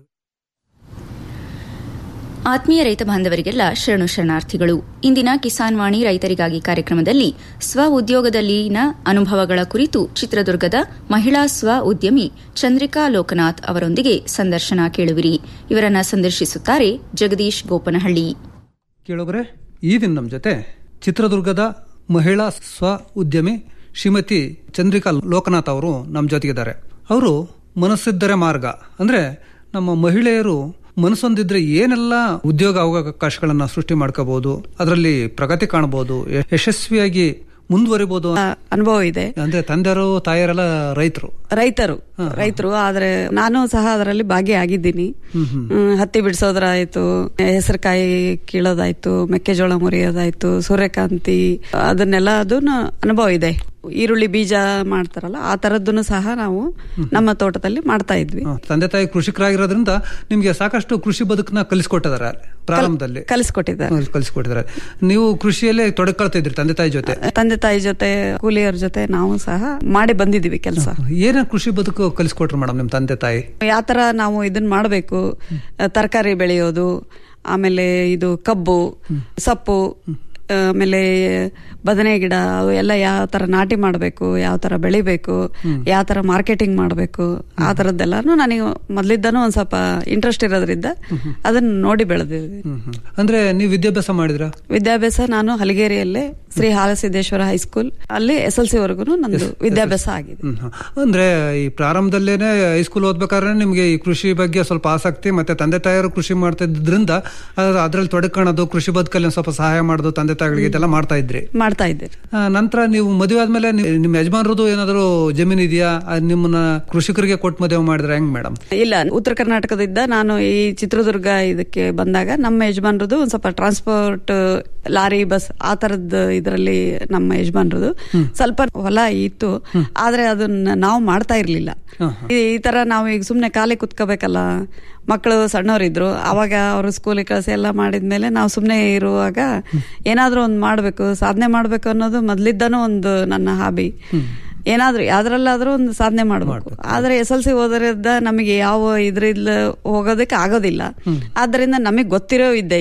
ಆತ್ಮೀಯ ರೈತ ಬಾಂಧವರಿಗೆಲ್ಲ ಶರಣು ಶರಣಾರ್ಥಿಗಳು ಇಂದಿನ ಕಿಸಾನ್ ವಾಣಿ ರೈತರಿಗಾಗಿ ಕಾರ್ಯಕ್ರಮದಲ್ಲಿ ಸ್ವ ಉದ್ಯೋಗದಲ್ಲಿನ ಅನುಭವಗಳ ಕುರಿತು ಚಿತ್ರದುರ್ಗದ ಮಹಿಳಾ ಸ್ವ ಉದ್ಯಮಿ ಚಂದ್ರಿಕಾ ಲೋಕನಾಥ್ ಅವರೊಂದಿಗೆ ಸಂದರ್ಶನ ಕೇಳುವಿರಿ ಇವರನ್ನ ಸಂದರ್ಶಿಸುತ್ತಾರೆ ಜಗದೀಶ್ ಗೋಪನಹಳ್ಳಿ ಕೇಳೋಗ್ರೆ ಈ ದಿನ ನಮ್ಮ ಜೊತೆ ಚಿತ್ರದುರ್ಗದ ಮಹಿಳಾ ಸ್ವ ಉದ್ಯಮಿ ಶ್ರೀಮತಿ ಚಂದ್ರಿಕಾ ಲೋಕನಾಥ್ ಅವರು ನಮ್ಮ ಜೊತೆಗಿದ್ದಾರೆ ಅವರು ಮನಸ್ಸಿದ್ದರೆ ಮಾರ್ಗ ಅಂದ್ರೆ ನಮ್ಮ ಮಹಿಳೆಯರು ಮನಸ್ಸೊಂದಿದ್ರೆ ಏನೆಲ್ಲ ಉದ್ಯೋಗ ಅವಕಾಶಗಳನ್ನ ಸೃಷ್ಟಿ ಮಾಡ್ಕೋಬಹುದು ಅದರಲ್ಲಿ ಪ್ರಗತಿ ಕಾಣಬಹುದು ಯ- ಯಶಸ್ವಿಯಾಗಿ ಮುಂದುವರಿಬಹುದು ಅನುಭವ ಇದೆ ಅಂದ್ರೆ ತಂದೆಯರು ತಾಯರೆಲ್ಲ ರೈತರು ರೈತರು ರೈತರು ಆದ್ರೆ ನಾನು ಸಹ ಅದರಲ್ಲಿ ಭಾಗಿಯಾಗಿದ್ದೀನಿ ಹ್ಮ್, ಹತ್ತಿ ಬಿಡಿಸೋದ್ರಾಯ್ತು ಹೆಸರುಕಾಯಿ ಕೀಳೋದಾಯ್ತು ಮೆಕ್ಕೆಜೋಳ ಮುರಿಯೋದಾಯ್ತು ಸೂರ್ಯಕಾಂತಿ ಅದನ್ನೆಲ್ಲ ಅದನ್ನ ಅನುಭವ ಇದೆ ಈರುಳ್ಳಿ ಬೀಜ ಮಾಡ್ತಾರಲ್ಲ ಆ ತರದ್ದನ್ನು ಸಹ ನಾವು ನಮ್ಮ ತೋಟದಲ್ಲಿ ಮಾಡ್ತಾ ಇದ್ವಿ ಹ, ತಂದೆ ತಾಯಿ ಕೃಷಿಕರಾಗಿರೋದ್ರಿಂದ ನಿಮ್ಗೆ ಸಾಕಷ್ಟು ಕೃಷಿ ಬದುಕನ್ನ ಕಲಿಸ್ಕೊಟ್ಟಿದ್ದಾರೆ ಪ್ರಾರಂಭದಲ್ಲಿ ಕಲಿಸ್ಕೊಟ್ಟಿದ್ದಾರೆ ಹ, ಕಲಿಸ್ಕೊಟ್ಟಿದ್ದಾರೆ ನೀವು ಕೃಷಿಯಲ್ಲೇ ತೊಡಕೊಳ್ತಾ ಇದ್ರಿ ತಂದೆ ತಾಯಿ ಜೊತೆ ತಂದೆ ತಾಯಿ ಜೊತೆ ಕೂಲಿಯವ್ರ ಜೊತೆ ನಾವು ಸಹ ಮಾಡಿ ಬಂದಿದೀವಿ ಕೆಲಸ ಏನ ಕೃಷಿ ಬದುಕು ಕಲಿಸ್ಕೊಟ್ರು ಮೇಡಮ್ ನಿಮ್ ತಂದೆ ತಾಯಿ ಯಾವ ತರ ನಾವು ಇದನ್ನ ಮಾಡಬೇಕು ತರಕಾರಿ ಬೆಳೆಯೋದು ಆಮೇಲೆ ಇದು ಕಬ್ಬು ಸೊಪ್ಪು ಆಮೇಲೆ ಬದನೆ ಗಿಡ ಅವು ಎಲ್ಲ ಯಾವ ತರ ನಾಟಿ ಮಾಡಬೇಕು ಯಾವ ತರ ಬೆಳಿಬೇಕು ಯಾವ ತರ ಮಾರ್ಕೆಟಿಂಗ್ ಮಾಡಬೇಕು ಆ ತರದ್ದೆಲ್ಲಾನು ನನಗೆ ಮೊದ್ಲಿದ್ದಾನು ಒಂದ್ ಸ್ವಲ್ಪ ಇಂಟ್ರೆಸ್ಟ್ ಇರೋದ್ರಿಂದ ಅದನ್ನ ನೋಡಿ ಬೆಳೆದಿದ್ವಿ ಹ್ಮ್, ಹ್ಮ್. ಅಂದ್ರೆ ನೀವು ವಿದ್ಯಾಭ್ಯಾಸ ಮಾಡಿದ್ರ ವಿದ್ಯಾಭ್ಯಾಸ ನಾನು ಹಲಗೇರಿಯಲ್ಲೇ ಶ್ರೀ ಹಾಲಸಿದ್ದೇಶ್ವರ ಹೈಸ್ಕೂಲ್ ಅಲ್ಲಿ ಎಸ್ ಎಲ್ ಸಿ ವರ್ಗು ನಂದು ವಿದ್ಯಾಭ್ಯಾಸ ಆಗಿದೆ ಹ್ಮ್, ಹ್ಮ್. ಅಂದ್ರೆ ಈ ಪ್ರಾರಂಭದಲ್ಲೇನೆ ಹೈಸ್ಕೂಲ್ ಓದ್ಬೇಕಾದ್ರೆ ನಿಮ್ಗೆ ಈ ಕೃಷಿ ಬಗ್ಗೆ ಸ್ವಲ್ಪ ಆಸಕ್ತಿ ಮತ್ತೆ ತಂದೆ ತಾಯಿಯರು ಕೃಷಿ ಮಾಡ್ತಾ ಇದ್ರಿಂದ ಅದ್ರಲ್ಲಿ ತೊಡಕೊಳ್ಳೋದು ಕೃಷಿ ಬದುಕಲ್ಲಿ ಒಂದ್ ಸ್ವಲ್ಪ ಸಹಾಯ ಮಾಡೋದು ತಂದೆ ತಾಯಿಗಳಿಗೆ ಇದೆಲ್ಲ ಮಾಡ್ತಾ ಇದ್ರಿ ಮಾಡ್ತಾ ಇದ್ದೆ ಆ, ನಂತರ ನೀವು ಮದುವೆ ಆದ್ಮೇಲೆ ನಿ- ನಿಮ್ಮ ಯಜಮಾನರದು ಏನಾದ್ರು ಜಮೀನ್ ಇದೆಯಾ ಅದ್ ನಿಮ್ಮನ್ನ ಕೃಷಿಕರಿಗೆ ಕೊಟ್ಟು ಮದುವೆ ಮಾಡಿದ್ರೆ ಹೆಂಗ್ ಮೇಡಮ್ ಇಲ್ಲ ಉತ್ತರ ಕರ್ನಾಟಕದಿಂದ ನಾನು ಈ ಚಿತ್ರದುರ್ಗ ಇದಕ್ಕೆ ಬಂದಾಗ ನಮ್ಮ ಯಜಮಾನ್ರದ್ದು ಒಂದ್ ಸ್ವಲ್ಪ ಟ್ರಾನ್ಸ್ಪೋರ್ಟ್ ಲಾರಿ ಬಸ್ ಆ ತರದ್ ಇದರಲ್ಲಿ ನಮ್ಮ ಯಜಮಾನ್ರದ್ದು ಸ್ವಲ್ಪ ಹೊಲ ಇತ್ತು ಆದ್ರೆ ಅದನ್ನ ನಾವು ಮಾಡ್ತಾ ಇರ್ಲಿಲ್ಲ ಈ ಈ ತರ ನಾವು ಈಗ ಸುಮ್ನೆ ಖಾಲಿ ಕುತ್ಕೋಬೇಕಲ್ಲ ಮಕ್ಕಳು ಸಣ್ಣವರಿದ್ರು ಅವಾಗ ಅವರು ಸ್ಕೂಲಿಗೆ ಕಳಿಸಿ ಎಲ್ಲ ಮಾಡಿದ್ಮೇಲೆ ನಾವು ಸುಮ್ನೆ ಇರುವಾಗ ಏನಾದ್ರೂ ಒಂದು ಮಾಡ್ಬೇಕು ಸಾಧನೆ ಮಾಡ್ಬೇಕು ಅನ್ನೋದು ಮೊದ್ಲಿದ್ದಾನು ಒಂದು ನನ್ನ ಹಾಬಿ ಏನಾದ್ರೂ ಯಾವ್ದ್ರಲ್ಲಾದ್ರೂ ಒಂದು ಸಾಧನೆ ಮಾಡ್ಬೇಕು ಆದ್ರೆ ಎಸ್ ಎಲ್ ಸಿ ಓದೋದ್ರಿಂದ ನಮಗೆ ಯಾವ ಇದ್ರಿಲ್ಲ ಹೋಗೋದಕ್ಕೆ ಆಗೋದಿಲ್ಲ ಆದ್ರಿಂದ ನಮಗೆ ಗೊತ್ತಿರೋ ವಿದ್ಯೆ ಇದು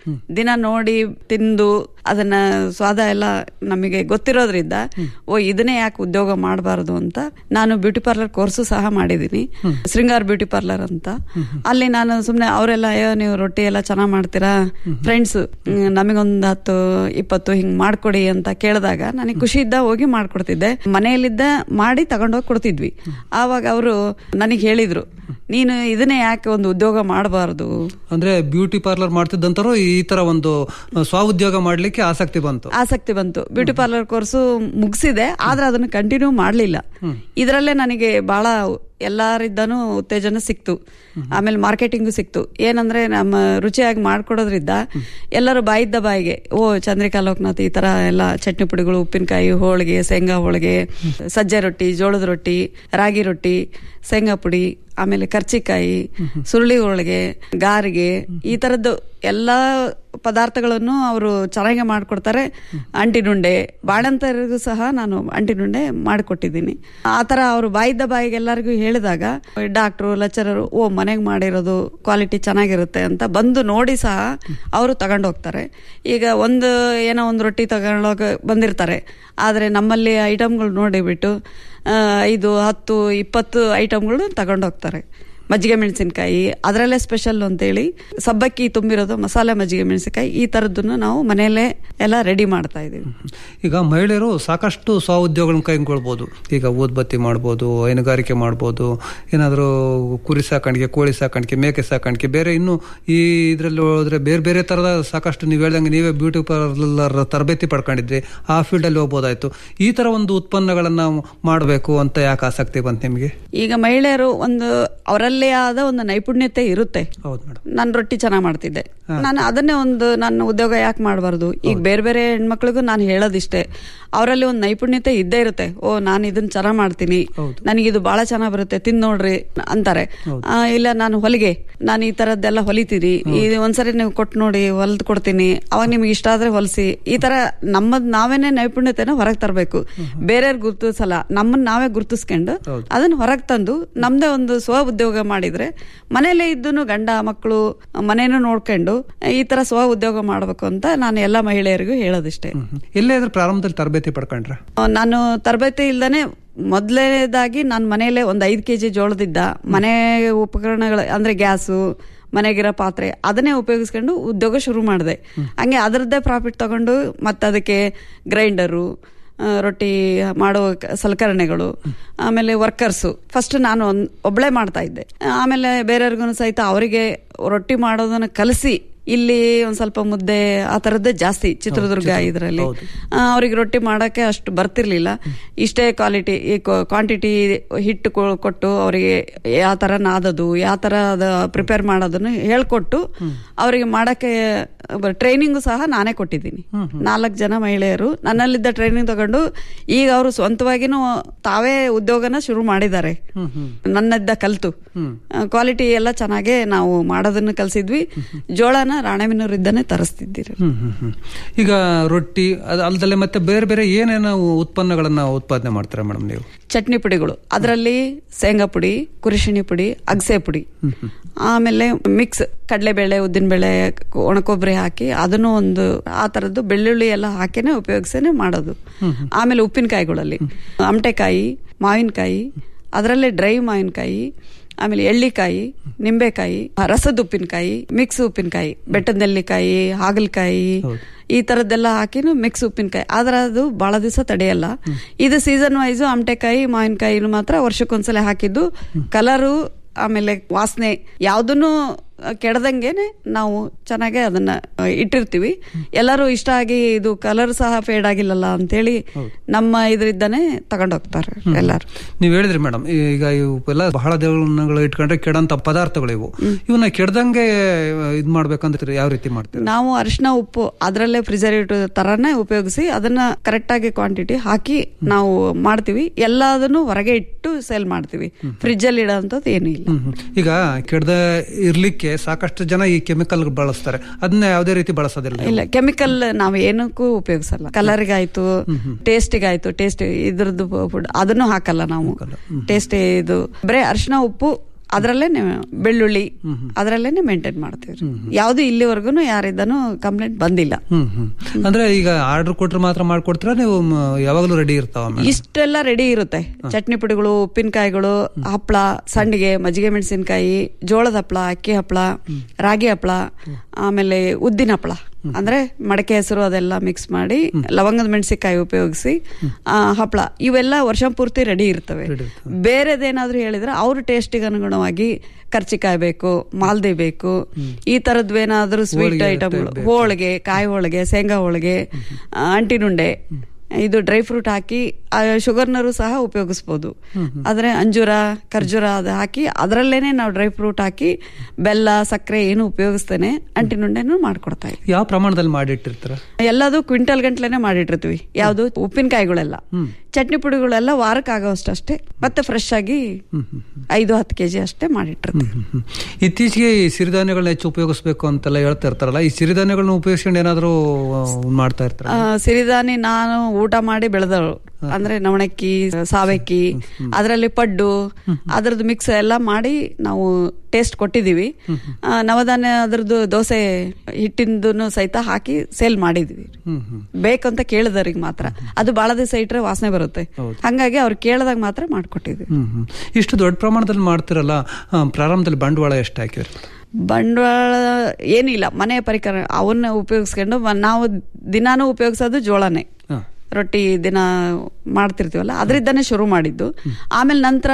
ದಿನ ನೋಡಿ ತಿಂದು ಅದನ್ನ ಸ್ವಾದ ಎಲ್ಲ ನಮಗೆ ಗೊತ್ತಿರೋದ್ರಿಂದ ಓ ಇದನ್ನೇ ಯಾಕೆ ಉದ್ಯೋಗ ಮಾಡಬಾರದು ಅಂತ ನಾನು ಬ್ಯೂಟಿ ಪಾರ್ಲರ್ ಕೋರ್ಸು ಸಹ ಮಾಡಿದ್ದೀನಿ ಶೃಂಗಾರ್ ಬ್ಯೂಟಿ ಪಾರ್ಲರ್ ಅಂತ ಅಲ್ಲಿ ನಾನು ಸುಮ್ನೆ ಅವರೆಲ್ಲ ಅಯ್ಯೋ ನೀವು ರೊಟ್ಟಿ ಎಲ್ಲ ಚೆನ್ನಾಗ್ ಮಾಡ್ತೀರಾ ಫ್ರೆಂಡ್ಸ್ ನಮಗೊಂದು ಹತ್ತು ಇಪ್ಪತ್ತು ಹಿಂಗ್ ಮಾಡ್ಕೊಡಿ ಅಂತ ಕೇಳಿದಾಗ ನನಗೆ ಖುಷಿಯಿಂದ ಹೋಗಿ ಮಾಡ್ಕೊಡ್ತಿದ್ದೆ ಮನೆಯಲ್ಲಿದ್ದ ಮಾಡಿ ತಗೊಂಡೋಗಿ ಕೊಡ್ತಿದ್ವಿ ಆವಾಗ ಅವರು ನನಗೆ ಹೇಳಿದ್ರು ನೀನು ಇದನ್ನೇ ಯಾಕೆ ಒಂದು ಉದ್ಯೋಗ ಮಾಡಬಾರದು ಅಂದ್ರೆ ಬ್ಯೂಟಿ ಪಾರ್ಲರ್ ಮಾಡ್ತಿದ್ದಂತರು ಈ ತರ ಒಂದು ಆ, ಸ್ವಉದ್ಯೋಗ ಮಾಡ್ಲಿಕ್ಕೆ ಆಸಕ್ತಿ ಬಂತು ಆಸಕ್ತಿ ಬಂತು ಬ್ಯೂಟಿ ಪಾರ್ಲರ್ ಕೋರ್ಸು ಮುಗಿಸಿದೆ ಆದ್ರೆ ಅದನ್ನು ಕಂಟಿನ್ಯೂ ಮಾಡಲಿಲ್ಲ ಇದರಲ್ಲೇ ನನಗೆ ಬಹಳ ಎಲ್ಲರಿದ್ದಾನು ಉತ್ತೇಜನ ಸಿಕ್ತು ಆಮೇಲೆ ಮಾರ್ಕೆಟಿಂಗು ಸಿಕ್ತು ಏನಂದ್ರೆ ನಮ್ಮ ರುಚಿಯಾಗಿ ಮಾಡ್ಕೊಡೋದ್ರಿಂದ ಎಲ್ಲರೂ ಬಾಯಿದ್ದ ಬಾಯಿಗೆ ಓ ಚಂದ್ರಿಕಾ ಲೋಕನಾಥ್ ಈ ತರ ಎಲ್ಲ ಚಟ್ನಿ ಪುಡಿಗಳು ಉಪ್ಪಿನಕಾಯಿ ಹೋಳಿಗೆ ಶೇಂಗಾ ಹೋಳಿಗೆ ಸಜ್ಜೆ ರೊಟ್ಟಿ ಜೋಳದ ರೊಟ್ಟಿ ರಾಗಿ ರೊಟ್ಟಿ ಶೇಂಗಾ ಪುಡಿ ಆಮೇಲೆ ಕರ್ಚಿಕಾಯಿ ಸುರುಳಿ ಹೋಳಿಗೆ ಗಾರಿಗೆ ಈ ತರದ್ದು ಎಲ್ಲಾ ಪದಾರ್ಥಗಳನ್ನು ಅವರು ಚೆನ್ನಾಗಿ ಮಾಡ್ಕೊಡ್ತಾರೆ ಅಂಟಿನುಂಡೆ ಬಾಣಂತರಿಗೂ ಸಹ ನಾನು ಅಂಟಿನುಂಡೆ ಮಾಡಿಕೊಟ್ಟಿದ್ದೀನಿ ಆ ತರ ಅವರು ಬಾಯಿದ್ದ ಬಾಯಿಗೆ ಎಲ್ಲರಿಗೂ ಹೇಳಿದಾಗ ಡಾಕ್ಟ್ರು ಲೆಕ್ಚರರು ಓ ಮನೆಗೆ ಮಾಡಿರೋದು ಕ್ವಾಲಿಟಿ ಚೆನ್ನಾಗಿರುತ್ತೆ ಅಂತ ಬಂದು ನೋಡಿ ಸಹ ಅವರು ತಗೊಂಡು ಹೋಗ್ತಾರೆ ಈಗ ಒಂದು ಏನೋ ಒಂದು ರೊಟ್ಟಿ ತಗೊಂಡೋಗ ಬಂದಿರ್ತಾರೆ ಆದರೆ ನಮ್ಮಲ್ಲಿ ಐಟಮ್ಗಳು ನೋಡಿಬಿಟ್ಟು ಆ, ಐದು ಹತ್ತು ಇಪ್ಪತ್ತು ಐಟಮ್ಗಳು ತಗೊಂಡು ಹೋಗ್ತಾರೆ ಮಜ್ಜಿಗೆ ಮೆಣಸಿನಕಾಯಿ ಅದರಲ್ಲೇ ಸ್ಪೆಷಲ್ ಅಂತೇಳಿ ಸಬ್ಬಕ್ಕಿ ತುಂಬಿರೋದು ಮಸಾಲೆ ಮಜ್ಜಿಗೆ ಮೆಣಸಿನಕಾಯಿ ಈ ಥರದ್ದನ್ನು ನಾವು ಮನೆಯಲ್ಲೇ ಎಲ್ಲ ರೆಡಿ ಮಾಡ್ತಾ ಇದೀವಿ ಈಗ ಮಹಿಳೆಯರು ಸಾಕಷ್ಟು ಸ್ವಉದ್ಯೋಗಗಳನ್ನ ಕೈಗೊಳ್ಬೋದು ಈಗ ಊದ್ಬತ್ತಿ ಮಾಡ್ಬೋದು ಹೈನುಗಾರಿಕೆ ಮಾಡ್ಬೋದು ಏನಾದರೂ ಕುರಿ ಸಾಕಾಣಿಕೆ ಕೋಳಿ ಸಾಕಾಣಿಕೆ ಮೇಕೆ ಸಾಕಾಣಿಕೆ ಬೇರೆ ಇನ್ನು ಈ ಇದರಲ್ಲಿ ಹೋದ್ರೆ ಬೇರೆ ಬೇರೆ ತರದ ಸಾಕಷ್ಟು ನೀವು ಹೇಳ್ದಂಗೆ ನೀವೇ ಬ್ಯೂಟಿ ಪಾರ್ಲರ್ ತರಬೇತಿ ಪಡ್ಕೊಂಡಿದ್ರಿ ಆ ಫೀಲ್ಡ್ ಅಲ್ಲಿ ಹೋಗ್ಬೋದಾಯ್ತು ಈ ತರ ಒಂದು ಉತ್ಪನ್ನಗಳನ್ನ ಮಾಡಬೇಕು ಅಂತ ಯಾಕೆ ಆಸಕ್ತಿ ಬಂತು ನಿಮಗೆ ಈಗ ಮಹಿಳೆಯರು ಒಂದು ಅವರಲ್ಲೇ ಆದ ಒಂದು ನೈಪುಣ್ಯತೆ ಇರುತ್ತೆ ಹೌದು ಮೇಡಮ್ ನಾನು ರೊಟ್ಟಿ ಚೆನ್ನಾಗಿ ಮಾಡ್ತಿದ್ದೆ ನಾನು ಅದನ್ನೇ ಒಂದು ನನ್ನ ಉದ್ಯೋಗ ಯಾಕೆ ಮಾಡಬಾರ್ದು ಈಗ ಬೇರೆ ಬೇರೆ ಹೆಣ್ಮಕ್ಳಿಗೂ ನಾನು ಹೇಳೋದಿಷ್ಟೇ ಅವರಲ್ಲಿ ಒಂದು ನೈಪುಣ್ಯತೆ ಇದ್ದೇ ಇರುತ್ತೆ ಓ ನಾನು ಇದನ್ನ ಚೆನ್ನಾಗಿ ಮಾಡ್ತೀನಿ ನನಗಿದು ಬಹಳ ಚೆನ್ನಾಗಿ ಬರುತ್ತೆ ತಿಂದ್ ನೋಡ್ರಿ ಅಂತಾರೆ ಆ, ಇಲ್ಲ ನಾನು ಹೊಲಿಗೆ ನಾನು ಈ ತರದ್ದೆಲ್ಲ ಹೊಲಿತೀನಿ ಇದು ಒಂದ್ಸರಿ ನೀವು ಕೊಟ್ಟು ನೋಡಿ ಹೊಲ್ದ್ ಕೊಡ್ತೀನಿ ಅವಾಗ ನಿಮ್ಗೆ ಇಷ್ಟ ಆದ್ರೆ ಹೊಲಿಸಿ ಈ ತರ ನಮ್ಮದ್ ನಾವೇನೆ ನೈಪುಣ್ಯತೆನ ಹೊರಗೆ ತರಬೇಕು ಬೇರೆಯವ್ರ ಗುರುತಿಸಲ್ಲ ನಮ್ಮನ್ನ ನಾವೇ ಗುರುತಿಸ್ಕೊಂಡು ಅದನ್ನ ಹೊರಗೆ ತಂದು ನಮ್ದೇ ಒಂದು ಸ್ವ ಉದ್ಯೋಗ ಮಾಡಿದ್ರೆ ಮನೇಲೆ ಇದ್ದು ಗಂಡ ಮಕ್ಕಳು ಮನೇನು ನೋಡ್ಕೊಂಡು ಈ ತರ ಸ್ವ ಉದ್ಯೋಗ ಮಾಡ್ಬೇಕು ಅಂತ ನಾನು ಎಲ್ಲ ಮಹಿಳೆಯರಿಗೂ ಹೇಳೋದಿಷ್ಟೇ ಎಲ್ಲೇ ಇದ್ರ ಪ್ರಾರಂಭದಲ್ಲಿ ತರಬೇತಿ ಪಡ್ಕೊಂಡ್ರ ನಾನು ತರಬೇತಿ ಇಲ್ದಾನೆ ಮೊದಲನೇದಾಗಿ ನಾನು ಮನೆಯಲ್ಲೇ ಒಂದು ಐದು ಕೆ ಜಿ ಜೋಳದಿದ್ದ ಮನೆ ಉಪಕರಣಗಳು ಅಂದ್ರೆ ಗ್ಯಾಸು ಮನೆಗಿರೋ ಪಾತ್ರೆ ಅದನ್ನೇ ಉಪಯೋಗಿಸ್ಕೊಂಡು ಉದ್ಯೋಗ ಶುರು ಮಾಡಿದೆ ಹಂಗೆ ಅದರದ್ದೇ ಪ್ರಾಫಿಟ್ ತಗೊಂಡು ಮತ್ತೆ ಅದಕ್ಕೆ ಗ್ರೈಂಡರು ಆ, ರೊಟ್ಟಿ ಮಾಡೋ ಕ- ಸಲಕರಣೆಗಳು ಆಮೇಲೆ ವರ್ಕರ್ಸು ಫಸ್ಟ್ ನಾನು ಒಂದ್- ಒಬ್ಳೆ ಮಾಡ್ತಾ ಇದ್ದೆ ಆಮೇಲೆ ಬೇರೆಯವ್ರಿಗೂ ಸಹಿತ ಅವರಿಗೆ ರೊಟ್ಟಿ ಮಾಡೋದನ್ನ ಕಲಿಸಿ ಇಲ್ಲಿ ಒಂದ್ ಸ್ವಲ್ಪ ಮುದ್ದೆ ಆ ತರದ್ದೇ ಜಾಸ್ತಿ ಚಿತ್ರದುರ್ಗ ಇದರಲ್ಲಿ ಅವ್ರಿಗೆ ರೊಟ್ಟಿ ಮಾಡಕ್ಕೆ ಅಷ್ಟು ಬರ್ತಿರ್ಲಿಲ್ಲ ಇಷ್ಟೇ ಕ್ವಾಲಿಟಿ ಕ್ವಾಂಟಿಟಿ ಹಿಟ್ಟು ಕೊ- ಕೊಟ್ಟು ಅವರಿಗೆ ಯಾವ ತರ ನಾದದು ಯಾವ ತರ ಅದ ಪ್ರಿಪೇರ್ ಮಾಡೋದನ್ನು ಹೇಳ್ಕೊಟ್ಟು ಅವರಿಗೆ ಮಾಡಕ್ಕೆ ಟ್ರೈನಿಂಗು ಸಹ ನಾನೇ ಕೊಟ್ಟಿದ್ದೀನಿ ನಾಲ್ಕು ಜನ ಮಹಿಳೆಯರು ನನ್ನಲ್ಲಿದ್ದ ಟ್ರೈನಿಂಗ್ ತಗೊಂಡು ಈಗ ಅವರು ಸ್ವಂತವಾಗಿನೂ ತಾವೇ ಉದ್ಯೋಗನ ಶುರು ಮಾಡಿದ್ದಾರೆ ನನ್ನದ್ದ ಕಲ್ತು ಕ್ವಾಲಿಟಿ ಎಲ್ಲ ಚೆನ್ನಾಗೇ ನಾವು ಮಾಡೋದನ್ನ ಕಲ್ಸಿದ್ವಿ ಜೋಳನ ರಾಣೆಬೆನ್ನೂರಿದ್ದಾನೆ ತರಿಸ್ತಿದ್ದೀರಿ ಹ್ಮ್ ಹ್ಮ್ ಹ್ಮ್ ಈಗ ರೊಟ್ಟಿ ಅದು ಅಲ್ದಲ್ಲೇ ಮತ್ತೆ ಬೇರೆ ಬೇರೆ ಏನೇನು ಉತ್ಪನ್ನಗಳನ್ನ ಉತ್ಪಾದನೆ ಮಾಡ್ತೀರಾ ಮೇಡಮ್ ನೀವು ಚಟ್ನಿ ಪುಡಿಗಳು ಅದರಲ್ಲಿ ಶೇಂಗಾ ಪುಡಿ ಕುರಿಶಿಣಿ ಪುಡಿ ಅಗಸೆ ಪುಡಿ ಆಮೇಲೆ ಮಿಕ್ಸ್ ಕಡಲೆಬೇಳೆ ಉದ್ದಿನಬೇಳೆ ಒಣಕೊಬ್ಬರಿ ಹಾಕಿ ಅದನ್ನು ಒಂದು ಆ ತರದ್ದು ಬೆಳ್ಳುಳ್ಳಿ ಎಲ್ಲ ಹಾಕಿನೇ ಉಪಯೋಗಿಸೇನೆ ಮಾಡೋದು ಆಮೇಲೆ ಉಪ್ಪಿನಕಾಯಿಗಳಲ್ಲಿ ಅಮಟೆಕಾಯಿ ಮಾವಿನಕಾಯಿ ಅದರಲ್ಲೇ ಡ್ರೈ ಮಾವಿನಕಾಯಿ ಆಮೇಲೆ ಎಳ್ಳಿಕಾಯಿ ನಿಂಬೆಕಾಯಿ ರಸದ ಉಪ್ಪಿನಕಾಯಿ ಮಿಕ್ಸ್ ಉಪ್ಪಿನಕಾಯಿ ಬೆಟ್ಟದ ನೆಲ್ಲಿಕಾಯಿ ಹಾಗಲಕಾಯಿ ಈ ತರದ್ದೆಲ್ಲ ಹಾಕಿನು ಮಿಕ್ಸ್ ಉಪ್ಪಿನಕಾಯಿ ಆದ್ರೆ ಅದು ಬಹಳ ದಿವಸ ತಡೆಯಲ್ಲ ಇದು ಸೀಸನ್ ವೈಸ್ ಆಮಟೆಕಾಯಿ ಮಾವಿನಕಾಯಿನು ಮಾತ್ರ ವರ್ಷಕ್ಕೊಂದ್ಸಲ ಹಾಕಿದ್ದು ಕಲರು ಆಮೇಲೆ ವಾಸನೆ ಯಾವ್ದನ್ನು ಕೆಡದಂಗೆನೆ ನಾವು ಚೆನ್ನಾಗಿ ಅದನ್ನ ಆ, ಇಟ್ಟಿರ್ತೀವಿ ಎಲ್ಲರೂ ಇಷ್ಟ ಆಗಿ ಇದು ಕಲರ್ ಸಹ ಫೇಡ್ ಆಗಿಲ್ಲಲ್ಲ ಅಂತೇಳಿ ನಮ್ಮ ಇದರಿಂದಾನೆ ತಗೊಂಡೋಗ್ತಾರೆ ಎಲ್ಲಾರು ನೀವು ಹೇಳಿದ್ರಿ ಮೇಡಮ್ ಈಗ ಇವೆಲ್ಲ ಬಹಳ ದಿನಗಳು ಇಟ್ಕೊಂಡ್ರೆ ಕೆಡಂತ ಪದಾರ್ಥಗಳು ಇವು ಇವನ್ನ ಕೆಡ್ದಂಗೆ ಇದ್ ಮಾಡ್ಬೇಕಂದ್ರೆ ಯಾವ ರೀತಿ ಮಾಡ್ತೀರಾ ನಾವು ಅರಿಶಿನ ಉಪ್ಪು ಅದರಲ್ಲೇ ಪ್ರಿಸರ್ವೇಟಿವ್ ತರಾನೇ ಉಪಯೋಗಿಸಿ ಅದನ್ನ ಕರೆಕ್ಟ್ ಆಗಿ ಕ್ವಾಂಟಿಟಿ ಹಾಕಿ ನಾವು ಮಾಡ್ತೀವಿ ಎಲ್ಲದನ್ನು ಹೊರಗೆ ಇಟ್ಟು ಸೇಲ್ ಮಾಡ್ತೀವಿ ಫ್ರಿಜ್ ಅಲ್ಲಿ ಇಡೋಂಥದ್ದು ಏನೂ ಇಲ್ಲ ಹ್ಮ್, ಹ್ಮ್. ಈಗ ಕೆಡದ ಇರ್ಲಿಕ್ಕೆ ಸಾಕಷ್ಟು ಜನ ಈ ಕೆಮಿಕಲ್ ಬಳಸ್ತಾರೆ ಅದನ್ನ ಯಾವುದೇ ರೀತಿ ಬಳಸೋದಿಲ್ಲ ನೀವು. ಇಲ್ಲ ಕೆಮಿಕಲ್ ನಾವು ಏನಕ್ಕೂ ಉಪಯೋಗಿಸಲ್ಲ ಕಲರ್ಗಾಯ್ತು ಟೇಸ್ಟಿಗಾಯ್ತು ಟೇಸ್ಟ್ ಇದ್ರದ್ದು ಫುಡ್ ಅದನ್ನು ಹಾಕಲ್ಲ ನಾವು ಟೇಸ್ಟ್ ಇದು ಬರೇ ಅರಿಶಿನ ಉಪ್ಪು ಅದರಲ್ಲೇನೆ ಬೆಳ್ಳುಳ್ಳಿ ಅದರಲ್ಲೇನೆ ಮೇಂಟೈನ್ ಮಾಡ್ತೀವಿ ಯಾವ್ದು ಇಲ್ಲಿವರೆಗೂ ಯಾರಿದ್ದಾನು ಕಂಪ್ಲೇಂಟ್ ಬಂದಿಲ್ಲ ಹ್ಮ್ ಹ್ಮ್ ಅಂದ್ರೆ ಈಗ ಆರ್ಡರ್ ಕೊಟ್ರೆ ಮಾತ್ರ ಮಾಡ್ಕೊಡ್ತೀರಾ ನೀವು ಮ, ಯಾವಾಗಲೂ ರೆಡಿ ಇರ್ತಾವ ಮೇಡಮ್ ಇಷ್ಟೆಲ್ಲ ರೆಡಿ ಇರುತ್ತೆ ಚಟ್ನಿ ಪುಡಿಗಳು ಉಪ್ಪಿನಕಾಯಿಗಳು ಹಪ್ಪಳ ಸಂಡಿಗೆ ಮಜ್ಜಿಗೆ ಮೆಣಸಿನಕಾಯಿ ಜೋಳದ ಹಪ್ಪಳ ಅಕ್ಕಿ ಹಪ್ಪಳ ರಾಗಿ ಹಪ್ಪಳ ಆಮೇಲೆ ಉದ್ದಿನ ಹಪ್ಪಳ ಅಂದ್ರೆ ಮಡಕೆ ಹೆಸರು ಅದೆಲ್ಲ ಮಿಕ್ಸ್ ಮಾಡಿ ಲವಂಗದ ಮೆಣಸಿನಕಾಯಿ ಉಪಯೋಗಿಸಿ ಆ, ಹಪ್ಪಳ ಇವೆಲ್ಲ ವರ್ಷ ಪೂರ್ತಿ ರೆಡಿ ಇರ್ತವೆ ಬೇರೆದೇನಾದ್ರೂ ಹೇಳಿದ್ರೆ ಅವ್ರ ಟೇಸ್ಟಿಗೆ ಅನುಗುಣವಾಗಿ ಕರ್ಚಿಕಾಯಿ ಬೇಕು ಮಾಲ್ದಿ ಬೇಕು ಈ ತರದ್ವೇನಾದ್ರೂ ಸ್ವೀಟ್ ಹೋಳಿಗೆ ಐಟಮ್ಗಳು type ಬೇಕು. ಹೋಳಿಗೆ ಕಾಯಿ ಹೋಳಿಗೆ ಶೇಂಗಾ ಹೋಳಿಗೆ ಆ, ಅಂಟಿನುಂಡೆ ಇದು ಡ್ರೈ ಫ್ರೂಟ್ ಹಾಕಿ ಶುಗರ್ನರು ಸಹ ಉಪಯೋಗಿಸ್ಬೋದು ಆದ್ರೆ ಅಂಜೂರ ಖರ್ಜೂರ ಅದು ಹಾಕಿ ಅದರಲ್ಲೇನೆ ನಾವು ಡ್ರೈ ಫ್ರೂಟ್ ಹಾಕಿ ಬೆಲ್ಲ ಸಕ್ಕರೆ ಏನು ಉಪಯೋಗಿಸ್ತೇನೆ ಅಂಟಿನುಂಡೆನೂ ಮಾಡ್ಕೊಡ್ತಾ ಇದ್ವಿ ಯಾವ ಪ್ರಮಾಣದಲ್ಲಿ ಮಾಡಿಟ್ಟಿರ್ತೀರ ಎಲ್ಲದು ಕ್ವಿಂಟಲ್ ಗಂಟ್ಲೆನೆ ಮಾಡಿಟ್ಟಿರ್ತೀವಿ ಯಾವ್ದು ಉಪ್ಪಿನಕಾಯಿಗಳೆಲ್ಲ ಚಟ್ನಿ ಪುಡಿಗಳೆಲ್ಲ ವಾರಕ್ಕೆ ಆಗೋಷ್ಟು ಅಷ್ಟೇ ಮತ್ತೆ ಫ್ರೆಶ್ ಆಗಿ ಐದು ಹತ್ತು ಕೆಜಿ ಅಷ್ಟೇ ಮಾಡಿಟ್ಟಿರ್ತೀವಿ ಹ್ಮ್. ಇತ್ತೀಚೆಗೆ ಈ ಸಿರಿಧಾನ್ಯಗಳನ್ನ ಹೆಚ್ಚು ಉಪಯೋಗಿಸ್ಬೇಕು ಅಂತೆಲ್ಲ ಹೇಳ್ತಾ ಇರ್ತಾರಲ್ಲ ಈ ಸಿರಿಧಾನ್ಯಗಳನ್ನ ಉಪಯೋಗಿಸ್ಕೊಂಡು ಏನಾದ್ರು ಆ, ಮಾಡ್ತಾ ಇರ್ತಾರ ಆ, ಸಿರಿಧಾನಿ ನಾನು ಊಟ ಮಾಡಿ ಬೆಳೆದವಳು ಅಂದ್ರೆ ನವಣಕ್ಕಿ ಸಾವಕ್ಕಿ ಅದರಲ್ಲಿ ಪಡ್ಡು ಅದ್ರದ್ದು ಮಿಕ್ಸ್ ಎಲ್ಲ ಮಾಡಿ ನಾವು ಟೇಸ್ಟ್ ಕೊಟ್ಟಿದೀವಿ ಆ, ನವಧಾನ್ಯ ಅದ್ರದ್ದು ದೋಸೆ ಹಿಟ್ಟಿಂದು ಸಹಿತ ಹಾಕಿ ಸೇಲ್ ಮಾಡಿದ್ವಿ ಹ್ಮ್ ಹ್ಮ್ ಬೇಕಂತ ಕೇಳಿದವ್ರಿಗೆ ಮಾತ್ರ ಅದು ಬಹಳ ದಿವಸ ಇಟ್ರೆ ವಾಸನೆ ಬರುತ್ತೆ ಹಂಗಾಗಿ ಅವ್ರು ಕೇಳಿದಾಗ ಮಾತ್ರ ಮಾಡ್ಕೊಟ್ಟಿದ್ವಿ ಹ್ಮ್ ಹ್ಮ್ ಇಷ್ಟು ದೊಡ್ಡ ಪ್ರಮಾಣದಲ್ಲಿ ಮಾಡ್ತಿರಲ್ಲ ಆ, ಪ್ರಾರಂಭದಲ್ಲಿ ಬಂಡವಾಳ ಎಷ್ಟು ಹಾಕಿರಿ ಬಂಡವಾಳ ಏನಿಲ್ಲ ಮನೆ ಪರಿಕರ ಅವನ್ನ ಉಪಯೋಗಿಸ್ಕೊಂಡು ಮ- ನಾವು ದಿನಾನು ಉಪಯೋಗಿಸೋದು ಜೋಳನೇ ಹಾ. ರೊಟ್ಟಿ ದಿನ ಮಾಡ್ತಿರ್ತೀವಲ್ಲ ಅದರಿಂದಾನೇ ಶುರು ಮಾಡಿದ್ದು ಆಮೇಲೆ ನಂತರ